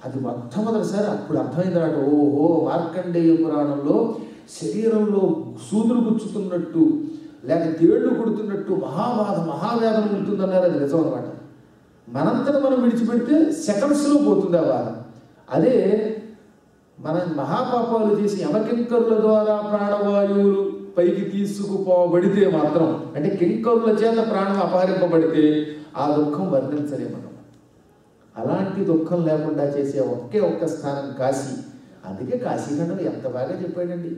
అది మొట్టమొదటిసారి అప్పుడు అర్థమైందన్నమాట ఓహో మార్కండేయ పురాణంలో శరీరంలో సూదులు గుచ్చుతున్నట్టు లేక తేళ్లు కుడుతున్నట్టు మహాబాధ మహావేదన ఉంటుందన్నారు అది నిజం అనమాట మనంతట మనం విడిచిపెడితే సెకండ్స్లో పోతుంది ఆ బాధ అదే మనం మహాపాపాలు చేసి యమకింకరుల ద్వారా ప్రాణవాయువులు పైకి తీసుకుపోబడితే మాత్రం అంటే కింకరుల చేత ప్రాణం అపహరింపబడితే ఆ దుఃఖం వర్ణించలేము మనం అలాంటి దుఃఖం లేకుండా చేసే ఒకే ఒక్క స్థానం కాశీ అందుకే కాశీఖండం ఎంత బాగా చెప్పాడండి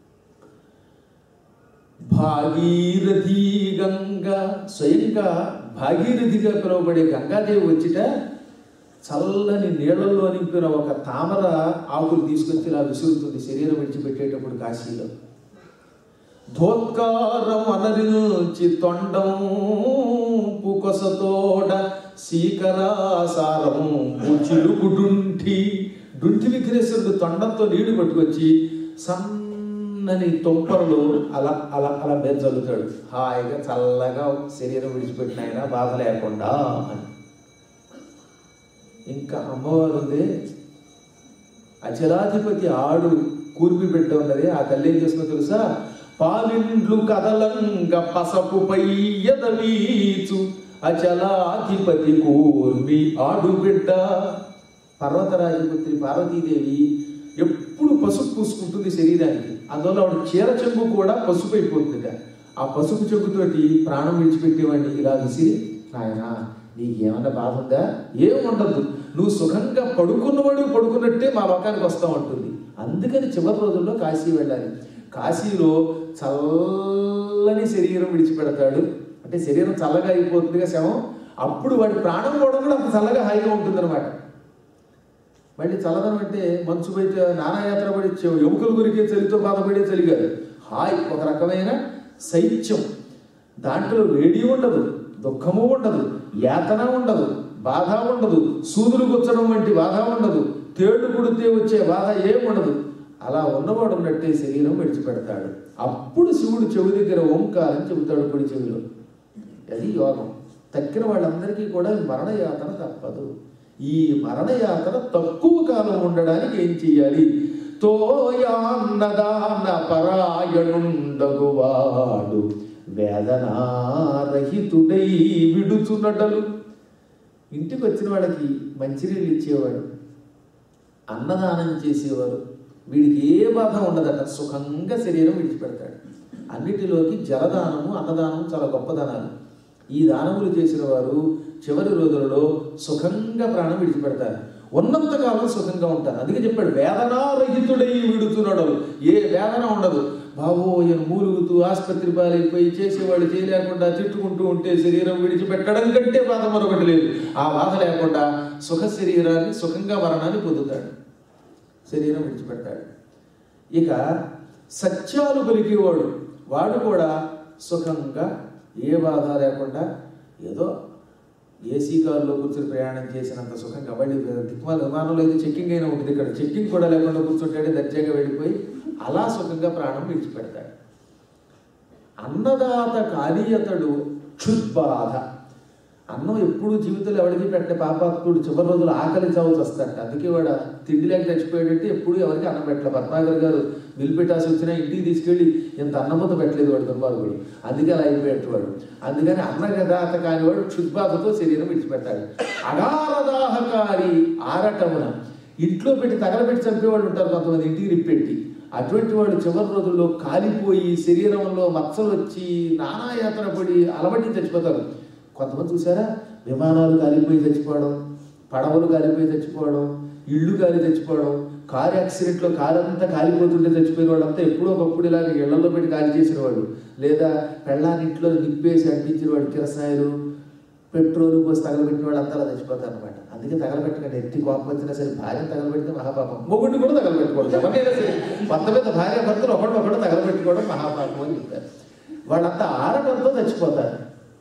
భాగీరథి గంగ స్వయంగా భాగీరథిగా పిలువబడే గంగాదేవి వచ్చిట చల్లని నీళ్ళల్లో నింపిన ఒక తామర ఆకులు తీసుకొచ్చి ఇలా విసురుతుంది శరీరం విడిచిపెట్టేటప్పుడు కాశీలో ధోత్కారం అనరించి తొండం పుకొసతోడ సీకరాసారం చిలుకు డుంఠి డుంఠి విఘ్నేశ్వరుడు తొండంతో నీళ్లు పట్టుకొచ్చి సన్నని తొంపరలు అలా అలా అలా మీద చల్లుతాడు హాయిగా చల్లగా శరీరం విడిచిపెట్టిన ఆయన బాధ లేకుండా అని ఇంకా అమ్మవారు ఉంది అచలాధిపతి ఆడు కూర్మి బిడ్డ ఉన్నది ఆ తల్లి ఏం చేస్తుందో తెలుసా పాలిండ్లు కదలంగ పసపు పయ్యదవీచు అచలాధిపతి కూర్మి ఆడు బిడ్డ పర్వతరాజపుత్రి పార్వతీదేవి ఎప్పుడు పసుపు పూసుకుంటుంది శరీరానికి అందువల్ల ఆవిడ చీర చెంగు కూడా పసుపు అయిపోతుందిట ఆ పసుపు చెంగుతోటి ప్రాణం విడిచిపెట్టేవాడిని ఇలా విసిరి నాయనా నీకేమన్నా బాధ ఉందా ఏం ఉండదు నువ్వు సుఖంగా పడుకున్నవాడు పడుకున్నట్టే మా లోకానికి వస్తావు అంటుంది అందుకని చివరి రోజుల్లో కాశీ వెళ్ళాలి కాశీలో చల్లని శరీరం విడిచిపెడతాడు అంటే శరీరం చల్లగా అయిపోతుందిగా శవం అప్పుడు వాడి ప్రాణం పోవడం కూడా అంత చల్లగా హాయిగా ఉంటుందన్నమాట మళ్ళీ చల్లదనం అంటే మంచు బయట నానాయాత్ర పడి చె- ఎముకల గురికే చలితో బాధపడే చలి కాదు హాయ్ ఒక రకమైన శైత్యం దాంట్లో వేడి ఉండదు దుఃఖము ఉండదు యాతన ఉండదు బాధ ఉండదు సూదులు గుచ్చడం వంటి బాధ ఉండదు తేళ్లు కుడితే వచ్చే బాధ ఏం ఉండదు అలా ఉన్నవాడు ఉన్నట్టే శరీరం విడిచిపెడతాడు అప్పుడు శివుడు చెవి దగ్గర ఓంకారం చెబుతాడు కుడి చెవిలో అది యోగం తక్కిన వాళ్ళందరికీ కూడా మరణయాతన తప్పదు ఈ మరణయాతన తక్కువ కాలం ఉండడానికి ఏం చెయ్యాలి తోయాన్నదాన పరాయణుండగువాడు వేదనారహితుడై విడుచునటలు ఇంటికి వచ్చిన వాళ్ళకి మంచినీళ్ళు ఇచ్చేవాడు అన్నదానం చేసేవారు వీడికి ఏ బాధ ఉండదట సుఖంగా శరీరం విడిచిపెడతాడు అన్నిటిలోకి జలదానము అన్నదానము చాలా గొప్ప దానాలు ఈ దానములు చేసిన వారు చివరి రోజులలో సుఖంగా ప్రాణం విడిచిపెడతారు ఉన్నంతకాలం సుఖంగా ఉంటారు అందుకే చెప్పాడు వేదనారహితుడై విడుతున్నాడు ఏ వేదన ఉండదు బాబో ఈయన మూలుగుతూ ఆసుపత్రి పాలైపోయి చేసేవాళ్ళు చేయలేకుండా తిట్టుకుంటూ ఉంటే శరీరం విడిచిపెట్టడం కంటే బాధ మరొకటి లేదు ఆ బాధ లేకుండా సుఖ శరీరాన్ని సుఖంగా మరణాన్ని పొందుతాడు శరీరం విడిచిపెడతాడు ఇక సత్యాలు పలికేవాడు వాడు కూడా సుఖంగా ఏ బాధ లేకుండా ఏదో ఏసీ కారులో కూర్చొని ప్రయాణం చేసినంత సుఖంగా వెళ్ళి దిక్మాల విమానంలో అయితే చెక్కింగ్ అయినా ఉంటుంది ఇక్కడ చెక్కింగ్ కూడా లేకుండా కూర్చుంటాడే దర్జాగా వెళ్ళిపోయి అలా సుఖంగా ప్రాణం విడిచిపెడతాడు అన్నదాత కాళీయతడు క్షుద్బాధ అన్నం ఎప్పుడు జీవితంలో ఎవరికి పెట్టే పాపాత్ముడు చివరి రోజులు ఆకలి చావులు వస్తాడట అందుకే వాడు తిండి లేక చచ్చిపోయాడంటే ఎప్పుడు ఎవరికి అన్నం పెట్టలే పద్మాగర్ గారు మిల్పిటాసి వచ్చినా ఇంటికి తీసుకెళ్ళి ఇంత అన్నముద్ద పెట్టలేదు వాడు దుర్మార్గుడు అందుకే అలా అయిపోయాడు వాడు అందుకని అన్నగదాత కాని వాడు క్షుద్బాధతో శరీరం విడిచిపెట్టాడు అగారదాహకారి ఆరటమున ఇంట్లో పెట్టి తగలబెట్టి చంపేవాళ్ళు ఉంటారు కొంతమంది ఇంటికి రిప్పెట్టి అటువంటి వాళ్ళు చివరి రోజుల్లో కాలిపోయి శరీరంలో మచ్చలు వచ్చి నానాయాతన పడి అలవడి చచ్చిపోతారు కొంతమంది చూసారా విమానాలు కాలిపోయి చచ్చిపోవడం పడవలు కాలిపోయి చచ్చిపోవడం ఇళ్ళు కాలి చచ్చిపోవడం కారు యాక్సిడెంట్లో కారు అంతా కాలిపోతుంటే చచ్చిపోయిన వాళ్ళంతా ఎప్పుడో ఒకప్పుడు ఇలాగ ఇళ్లలో పెట్టి కాలి చేసిన వాడు లేదా పెళ్ళాన్ని ఇంట్లో నిప్పేసి అంటించిన వాడు కిరసాయలు పెట్రోల్ పోసి తగలబెట్టిన వాళ్ళు అంతా అలా చచ్చిపోతారు అనమాట అందుకే తగలబెట్టకండి ఎత్తి కోపం వచ్చినా సరే భార్య తగలబెడితే మహాపాపం మొగుడిని కూడా తగలబెట్టుకోవడం ఎవరినైనా సరే కొత్త మీద భార్య భర్తలు ఒకడు ఒకడు తగలబెట్టుకోవడం మహాపాపం అని చెప్పారు వాళ్ళంతా ఆరటంతో చచ్చిపోతారు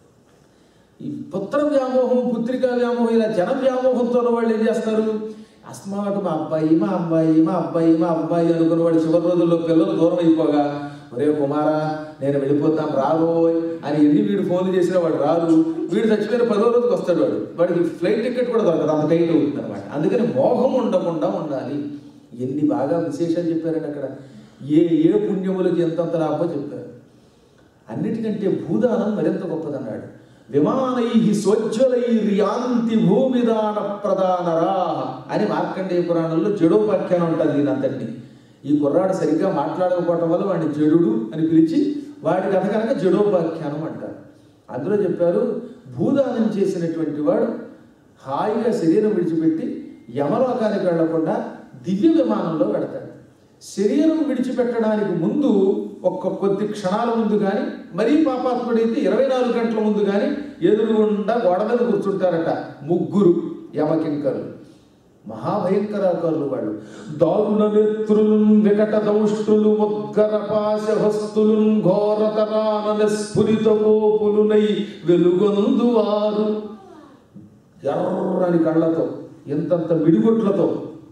ఈ పుత్ర వ్యామోహం పుత్రికా వ్యామోహం ఇలా జన వ్యామోహంతో ఉన్న వాళ్ళు ఏం చేస్తారు అస్మాటు మా అబ్బాయి మా అబ్బాయి మా అబ్బాయి మా అబ్బాయి అనుకున్న వాడు చివరి రోజుల్లో పిల్లలు దూరం అయిపోగా ఒరే కుమారా నేను వెళ్ళిపోతాం రారోయ్ అని ఎన్ని వీడు ఫోన్లు చేసినా వాడు రారు వీడు చచ్చిపోయిన పదో రోజుకి వస్తాడు వాడు వాడికి ఫ్లైట్ టికెట్ కూడా దొరకదు అంత టైట్ అవుతుంది అనమాట అందుకని మోహం ఉండకుండా ఉండాలి ఎన్ని బాగా విశేషాలు చెప్పారండి అక్కడ ఏ ఏ పుణ్యములకి ఎంతంత లాభమో చెప్పారు అన్నిటికంటే భూదానం మరింత గొప్పదన్నాడు విమానై సోజ్వలై యాంతి భూమిదాన ప్రధానరా అని మార్కండేయ పురాణంలో జడోపాఖ్యానం ఉంటుంది దీనంతటిని ఈ కుర్రాడు సరిగ్గా మాట్లాడకపోవటం వల్ల వాడిని జడుడు అని పిలిచి వాడి కథ కనుక జడోపాఖ్యానం అంటారు అందులో చెప్పారు భూదానం చేసినటువంటి వాడు హాయిగా శరీరం విడిచిపెట్టి యమలోకానికి వెళ్లకుండా దివ్య విమానంలో వెడతాడు శరీరం విడిచిపెట్టడానికి ముందు ఒక్క కొద్ది క్షణాల ముందు కానీ మరీ పాపాత్ముడైతే ఇరవై నాలుగు గంటల ముందు కానీ ఎదురుగుండా గోడ మీద కూర్చుంటారట ముగ్గురు యమకింకరులు మహాభయంకరాకారులు వాళ్ళు దారుణ నేత్రులు వికట దౌష్టులు ఉద్గర పాశ హస్తులు ఘోరతరాన స్ఫురిత కోపులునై వెలుగొందు వారు ఎర్రని కళ్ళతో ఎంతంత మిడిగుట్లతో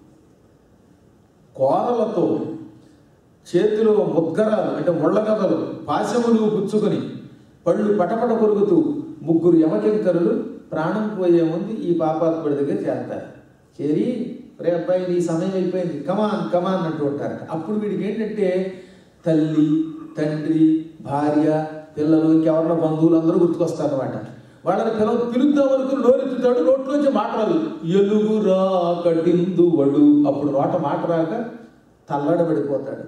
కోరలతో చేతిలో ముద్గరాలు అంటే ముళ్ళగదలు పాశములు పుచ్చుకొని పళ్ళు పటపట కొరుగుతూ ముగ్గురు యమకింకరులు ప్రాణం పోయే ముందు ఈ పాపాత్ముడి దగ్గర చేరతారు చేరి రే అబ్బాయి నీ సమయం అయిపోయింది కమాన్ కమాన్ అంటూ ఉంటారట అప్పుడు వీడికి ఏంటంటే తల్లి తండ్రి భార్య పిల్లలు ఇంకెవరన్నా బంధువులు అందరూ గుర్తుకొస్తారనమాట వాళ్ళని పిలవ పిలుద్దాం అనుకుని నోరెత్తుతాడు నోట్లోంచి మాట రాదు ఎలుగు రాకటిందువడు అప్పుడు నోట మాట రాక తల్లడబడిపోతాడు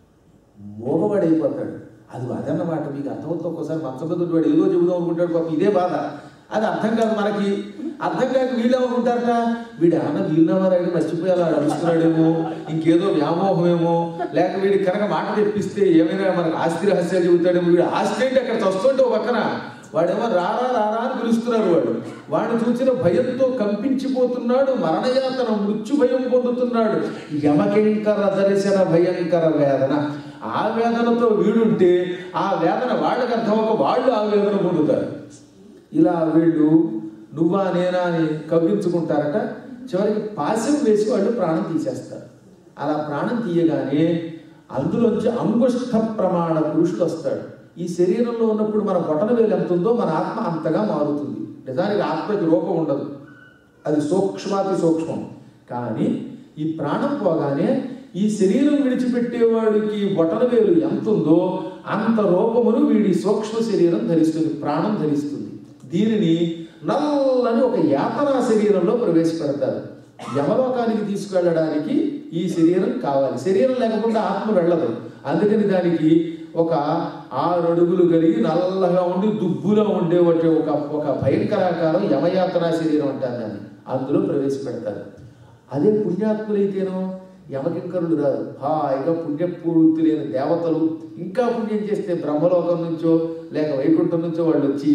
మూగవాడైపోతాడు అది అదన్నమాట మీకు అర్థమవుతుంది ఒక్కోసారి మంచబద్దుడు వాడు ఏదో చెబుదాం అనుకుంటాడు పాపం ఇదే బాధ అది అర్థం కాదు మనకి అర్థం కాక వీళ్ళు ఏమనుకుంటారట వీడు ఏమన్నా వీళ్ళవారాడు మర్చిపోయాలా అడుస్తున్నాడేమో ఇంకేదో వ్యామోహమేమో లేక వీడి కనుక మాట తెప్పిస్తే ఏమైనా మనకు ఆస్తి రహస్యాలు చెబుతాడేమో వీడు ఆస్తి ఏంటి అక్కడ చస్తుంటే ఒక పక్కన వాడేమో రారా రారా అని పిలుస్తున్నారు వాడు వాడిని చూసిన భయంతో కంపించిపోతున్నాడు మరణయాతన మృత్యు భయం పొందుతున్నాడు యమకింకర దర్శన భయంకర వేదన ఆ వేదనతో వీడుంటే ఆ వేదన వాళ్ళకి అర్థమక వాళ్ళు ఆ వేదన పొందుతారు ఇలా వీళ్ళు నువ్వా నేనా అని కవ్వించుకుంటారట చివరికి పాశం వేసి వాళ్ళు ప్రాణం తీసేస్తారు అలా ప్రాణం తీయగానే అందులోంచి అంగుష్ఠ ప్రమాణ పురుషుడు వస్తాడు ఈ శరీరంలో ఉన్నప్పుడు మన బొటన వేలు ఎంత ఉందో మన ఆత్మ అంతగా మారుతుంది నిజానికి ఆత్మకి రూపం ఉండదు అది సూక్ష్మాతి సూక్ష్మం కానీ ఈ ప్రాణం పోగానే ఈ శరీరం విడిచిపెట్టేవాడికి బొటన వేలు ఎంత ఉందో అంత రూపమును వీడి సూక్ష్మ శరీరం ధరిస్తుంది ప్రాణం ధరిస్తుంది దీనిని నల్లని ఒక యాతనా శరీరంలో ప్రవేశపెడతారు యమలోకానికి తీసుకెళ్ళడానికి ఈ శరీరం కావాలి శరీరం లేకుండా ఆత్మ వెళ్ళదు అందుకని దానికి ఒక ఆరు అడుగులు కలిగి నల్లగా ఉండి దుబ్బులో ఉండే ఒకటి ఒక ఒక భయంకరాకారం యమయాతనా శరీరం అంటారు దాన్ని అందులో ప్రవేశపెడతారు అదే పుణ్యాత్ములైతేనో యమకింకరులు రాదు హాయిగా పుణ్యపూర్తి లేని దేవతలు ఇంకా పుణ్యం చేస్తే బ్రహ్మలోకం నుంచో లేక వైకుంఠం నుంచో వాళ్ళు వచ్చి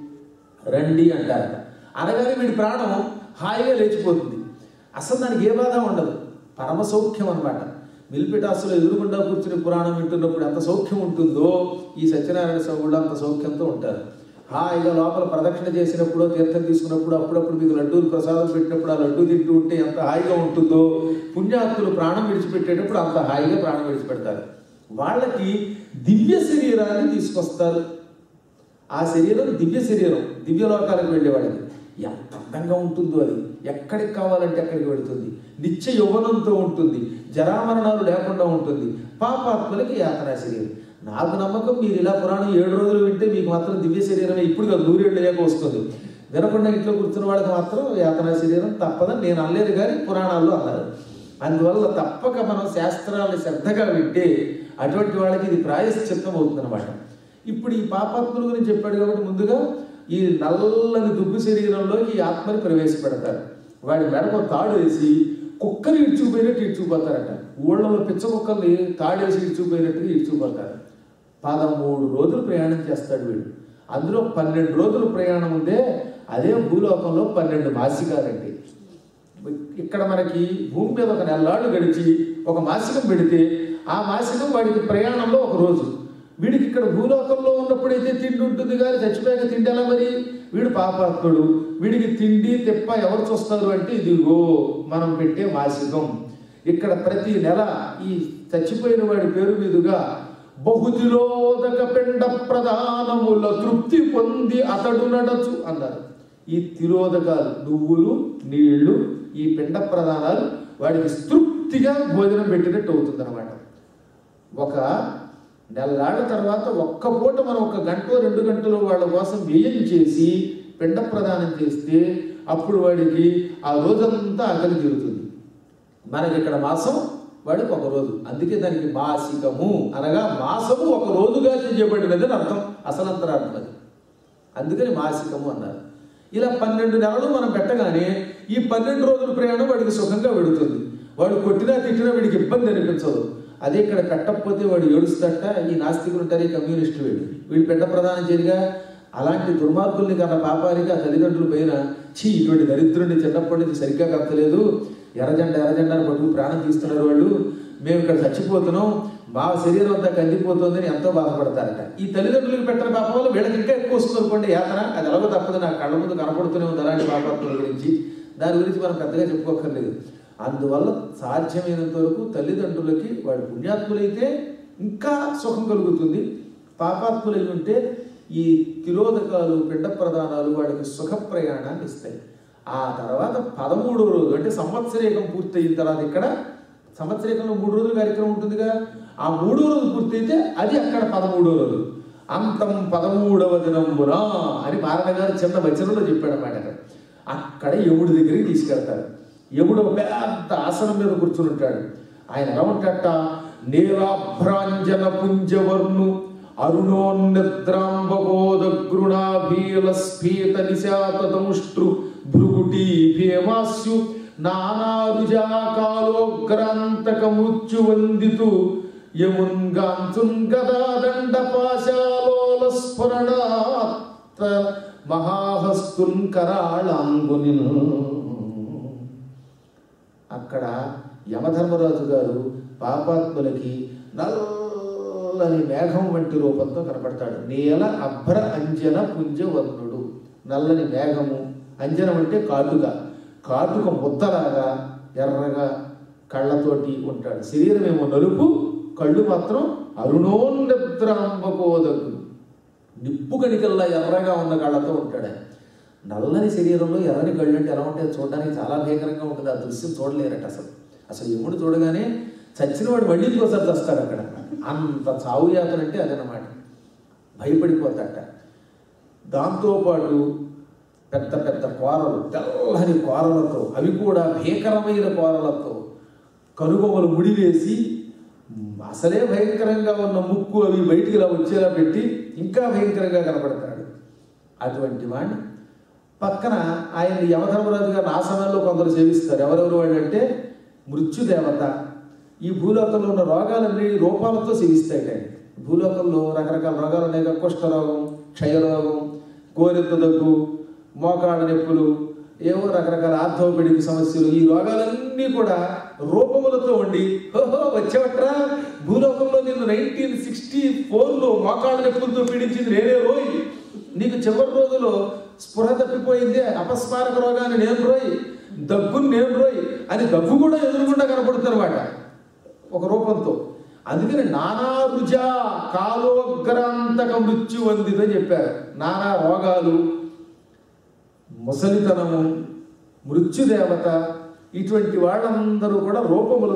రండి అంటారట అనగానే వీడి ప్రాణం హాయిగా లేచిపోతుంది అసలు దానికి ఏ బాధ ఉండదు పరమ సౌఖ్యం అనమాట మిల్పిటాసులో ఎదురుగుండా కూర్చుని పురాణం వింటున్నప్పుడు ఎంత సౌఖ్యం ఉంటుందో ఈ సత్యనారాయణ స్వామి కూడా అంత సౌఖ్యంతో ఉంటారు హాయిగా లోపల ప్రదక్షిణ చేసినప్పుడు తీర్థం తీసుకున్నప్పుడు అప్పుడప్పుడు మీకు లడ్డూలు ప్రసాదం పెట్టినప్పుడు ఆ లడ్డూ తింటూ ఉంటే ఎంత హాయిగా ఉంటుందో పుణ్యాత్ములు ప్రాణం విడిచిపెట్టేటప్పుడు అంత హాయిగా ప్రాణం విడిచిపెడతారు వాళ్ళకి దివ్య శరీరాన్ని తీసుకొస్తారు ఆ శరీరం దివ్య శరీరం దివ్యలోకాలకు వెళ్ళేవాడికి ఎంత అందంగా ఉంటుందో అది ఎక్కడికి కావాలంటే అక్కడికి వెళుతుంది నిత్య యౌవనంతో ఉంటుంది జరామరణాలు లేకుండా ఉంటుంది పాపాత్మలకి యాతనా శరీరం నాకు నమ్మకం మీరు ఇలా పురాణం ఏడు రోజులు వింటే మీకు మాత్రం దివ్య శరీరమే ఇప్పుడు కాదు నూరేళ్ళు అయ్యాక వస్తుంది వినకుండా ఇంట్లో కూర్చున్న వాళ్ళకి మాత్రం యాతనా శరీరం తప్పదని నేను అనలేదు కానీ పురాణాల్లో అన్నారు అందువల్ల తప్పక మనం శాస్త్రాలను శ్రద్ధగా వింటే అటువంటి వాళ్ళకి ఇది ప్రాయశ్చిత్తం అవుతుందన్నమాట ఇప్పుడు ఈ పాపాత్ముల గురించి చెప్పాడు కాబట్టి ముందుగా ఈ నల్లని దుబ్బు శరీరంలోకి ఈ ఆత్మని ప్రవేశపెడతారు వాడి మెడకు తాడు వేసి కుక్కని ఇడ్చుకుపోయినట్టు ఇడ్చుకుపోతారట ఊళ్ళలో పిచ్చ కుక్కల్ని తాడేసి ఇడ్చుకుపోయినట్టుగా ఇడ్చుకుపోతారు పదమూడు రోజులు ప్రయాణం చేస్తాడు వీడు అందులో పన్నెండు రోజులు ప్రయాణం ఉందే అదే భూలోకంలో పన్నెండు మాసికాలండి ఇక్కడ మనకి భూమి మీద ఒక నెల్లాళ్ళు గడిచి ఒక మాసికం పెడితే ఆ మాసికం వాడికి ప్రయాణంలో ఒక రోజు వీడికి ఇక్కడ భూలోకంలో ఉన్నప్పుడైతే తిండి ఉంటుంది కానీ చచ్చిపోయాక తిండి ఎలా మరి వీడు పాపాత్ముడు వీడికి తిండి తెప్ప ఎవరు చూస్తారు అంటే ఇదిగో మనం పెట్టే మాసికం ఇక్కడ ప్రతి నెల ఈ చచ్చిపోయిన వాడి పేరు మీదుగా బహుతిలోదక పిండ ప్రధానముల తృప్తి పొంది అతడు నడచు అన్నారు ఈ తిరోదకాలు నువ్వులు నీళ్లు ఈ పిండ ప్రధానాలు వాడికి తృప్తిగా భోజనం పెట్టినట్టు అవుతుంది ఒక నెల్లాళ్ళ తర్వాత ఒక్క పూట మనం ఒక గంట రెండు గంటలు వాళ్ళ కోసం వ్యయం చేసి పిండ ప్రదానం చేస్తే అప్పుడు వాడికి ఆ రోజంతా ఆకలి తీరుతుంది మనకి ఇక్కడ మాసం వాడికి ఒక రోజు అందుకే దానికి మాసికము అనగా మాసము ఒక రోజుగా చేయబడినదని అర్థం అసలంతరార్థం అది అందుకని మాసికము అన్నారు ఇలా పన్నెండు నెలలు మనం పెట్టగానే ఈ పన్నెండు రోజుల ప్రయాణం వాడికి సుఖంగా వెడుతుంది వాడు కొట్టినా తిట్టినా వీడికి ఇబ్బంది అనిపించదు అదే ఇక్కడ పెట్టకపోతే వాడు ఏడుస్తట ఈ నాస్తికులు ఉంటారు ఈ కమ్యూనిస్టు వీడు వీడు పెట్ట ప్రధానం చేయగా అలాంటి దుర్మార్గుల్ని కన్నా పాపానికి ఆ తల్లిదండ్రుల పైన చీ ఇటువంటి దరిద్రుడిని చిన్నప్పటి నుంచి సరిగ్గా కట్టలేదు ఎర్రజెండ ఎర్రజెండ అని పట్టుకు ప్రాణం తీస్తున్నారు వాళ్ళు మేము ఇక్కడ చచ్చిపోతున్నాం మా శరీరం అంతా కందిపోతుందని ఎంతో బాధపడతారట ఈ తల్లిదండ్రులకు పెట్టిన పాపం వల్ల వీళ్ళకి ఇంకా ఎక్కువ వస్తుంది అనుకోండి యాతన అది ఎలాగో తప్పదు నా కళ్ళ ముందు కనపడుతూనే ఉంది అలాంటి పాపాత్మల గురించి దాని గురించి మనం పెద్దగా చెప్పుకోకర్లేదు అందువల్ల సాధ్యమైనంత వరకు తల్లిదండ్రులకి వాడి పుణ్యాత్ములైతే ఇంకా సుఖం కలుగుతుంది పాపాత్ములై ఉంటే ఈ తిరోధకాలు పిండ ప్రదానాలు వాడికి సుఖ ప్రయాణాన్ని ఇస్తాయి ఆ తర్వాత పదమూడో రోజు అంటే సంవత్సరేకం పూర్తయిన తర్వాత ఇక్కడ సంవత్సరేకంలో మూడు రోజుల కార్యక్రమం ఉంటుందిగా ఆ మూడో రోజు పూర్తయితే అది అక్కడ పదమూడో రోజు అంతం పదమూడవ దినంబున అని మారణ గారు చిన్న వచనంలో చెప్పాడు అన్నమాట అక్కడ అక్కడ యముడి దగ్గరికి తీసుకెళ్తారు యముడు ఒక పెద్ద ఆసనం మీద కూర్చుని ఉంటాడు ఆయన ఎలా ఉంటాడట నీలాభ్రాంజన పుంజవర్ణు అరుణోన్నద్రాంబోదగృణాభీల స్ఫీత నిశాతముష్ట్రు భృగుటి భీమాస్యు నానారుజాకాలోగ్రాంతక మృత్యు వందితు యమున్గాంసున్ గదాదండ పాశాలోల స్ఫురణాత్త మహాహస్తున్ కరాళాంగుని అక్కడ యమధర్మరాజు గారు పాపాత్ములకి నల్లని మేఘం వంటి రూపంతో కనపడతాడు నీల అభ్ర అంజన పుంజవర్ణుడు నల్లని మేఘము అంజనం అంటే కాటుక కాటుక ముద్దలాగా ఎర్రగా కళ్ళతోటి ఉంటాడు శరీరం ఏమో నలుపు కళ్ళు మాత్రం అరుణోన్నద్రాంబకోదకు నిప్పు కణికల్లా ఎర్రగా ఉన్న కళ్ళతో ఉంటాడు ఆయన నల్లని శరీరంలో ఎర్రని కళ్ళు అంటే ఎలా ఉంటాయి చూడడానికి చాలా భీకరంగా ఉంటుంది ఆ దృశ్యం చూడలేరట అసలు అసలు యముడు చూడగానే చచ్చిన వాడు మళ్ళీ ఇంకోసారి చస్తాడు అక్కడ అంత చావు యాత్ర అంటే అదనమాట భయపడిపోతాట దాంతోపాటు పెద్ద పెద్ద కోరలు తెల్లని కోరలతో అవి కూడా భీకరమైన కోరలతో కనుబొమ్మలు ముడివేసి అసలే భయంకరంగా ఉన్న ముక్కు అవి బయటికి ఇలా వచ్చేలా పెట్టి ఇంకా భయంకరంగా కనపడతాడు అటువంటి వాడిని పక్కన ఆయన యమధర్మరాజు గారు ఆ సమయంలో కొందరు సేవిస్తారు ఎవరెవరు వాళ్ళు అంటే మృత్యుదేవత ఈ భూలోకంలో ఉన్న రోగాలన్నీ రూపాలతో సేవిస్తాయి ఆయన భూలోకంలో రకరకాల రోగాలు ఉన్నాయి కదా కుష్ఠరోగం క్షయరోగం గోరెత్త దగ్గు మోకాళ్ళ నొప్పులు ఏవో రకరకాల ఆర్థోపెడిక్ సమస్యలు ఈ రోగాలన్నీ కూడా రూపములతో ఉండి ఓహో వచ్చేవట్రా భూలోకంలో నిన్ను నైన్టీన్ సిక్స్టీ ఫోర్లో మోకాళ్ళ నొప్పులతో పీడించింది నేనే రోయ్ నీకు చివరి రోజులో స్పృహ తప్పిపోయిందే అపస్మారక రోగాన్ని నేను రోయ్ దగ్గుని నేను రోయ్ అని దగ్గు కూడా ఎదురుగుండా కనపడుతున్నమాట ఒక రూపంతో అందుకని నానా రుజ కాలోగ్రాంతక మృత్యు వందిదని చెప్పారు నానా రోగాలు ముసలితనము మృత్యుదేవత ఇటువంటి వాళ్ళందరూ కూడా రూపములు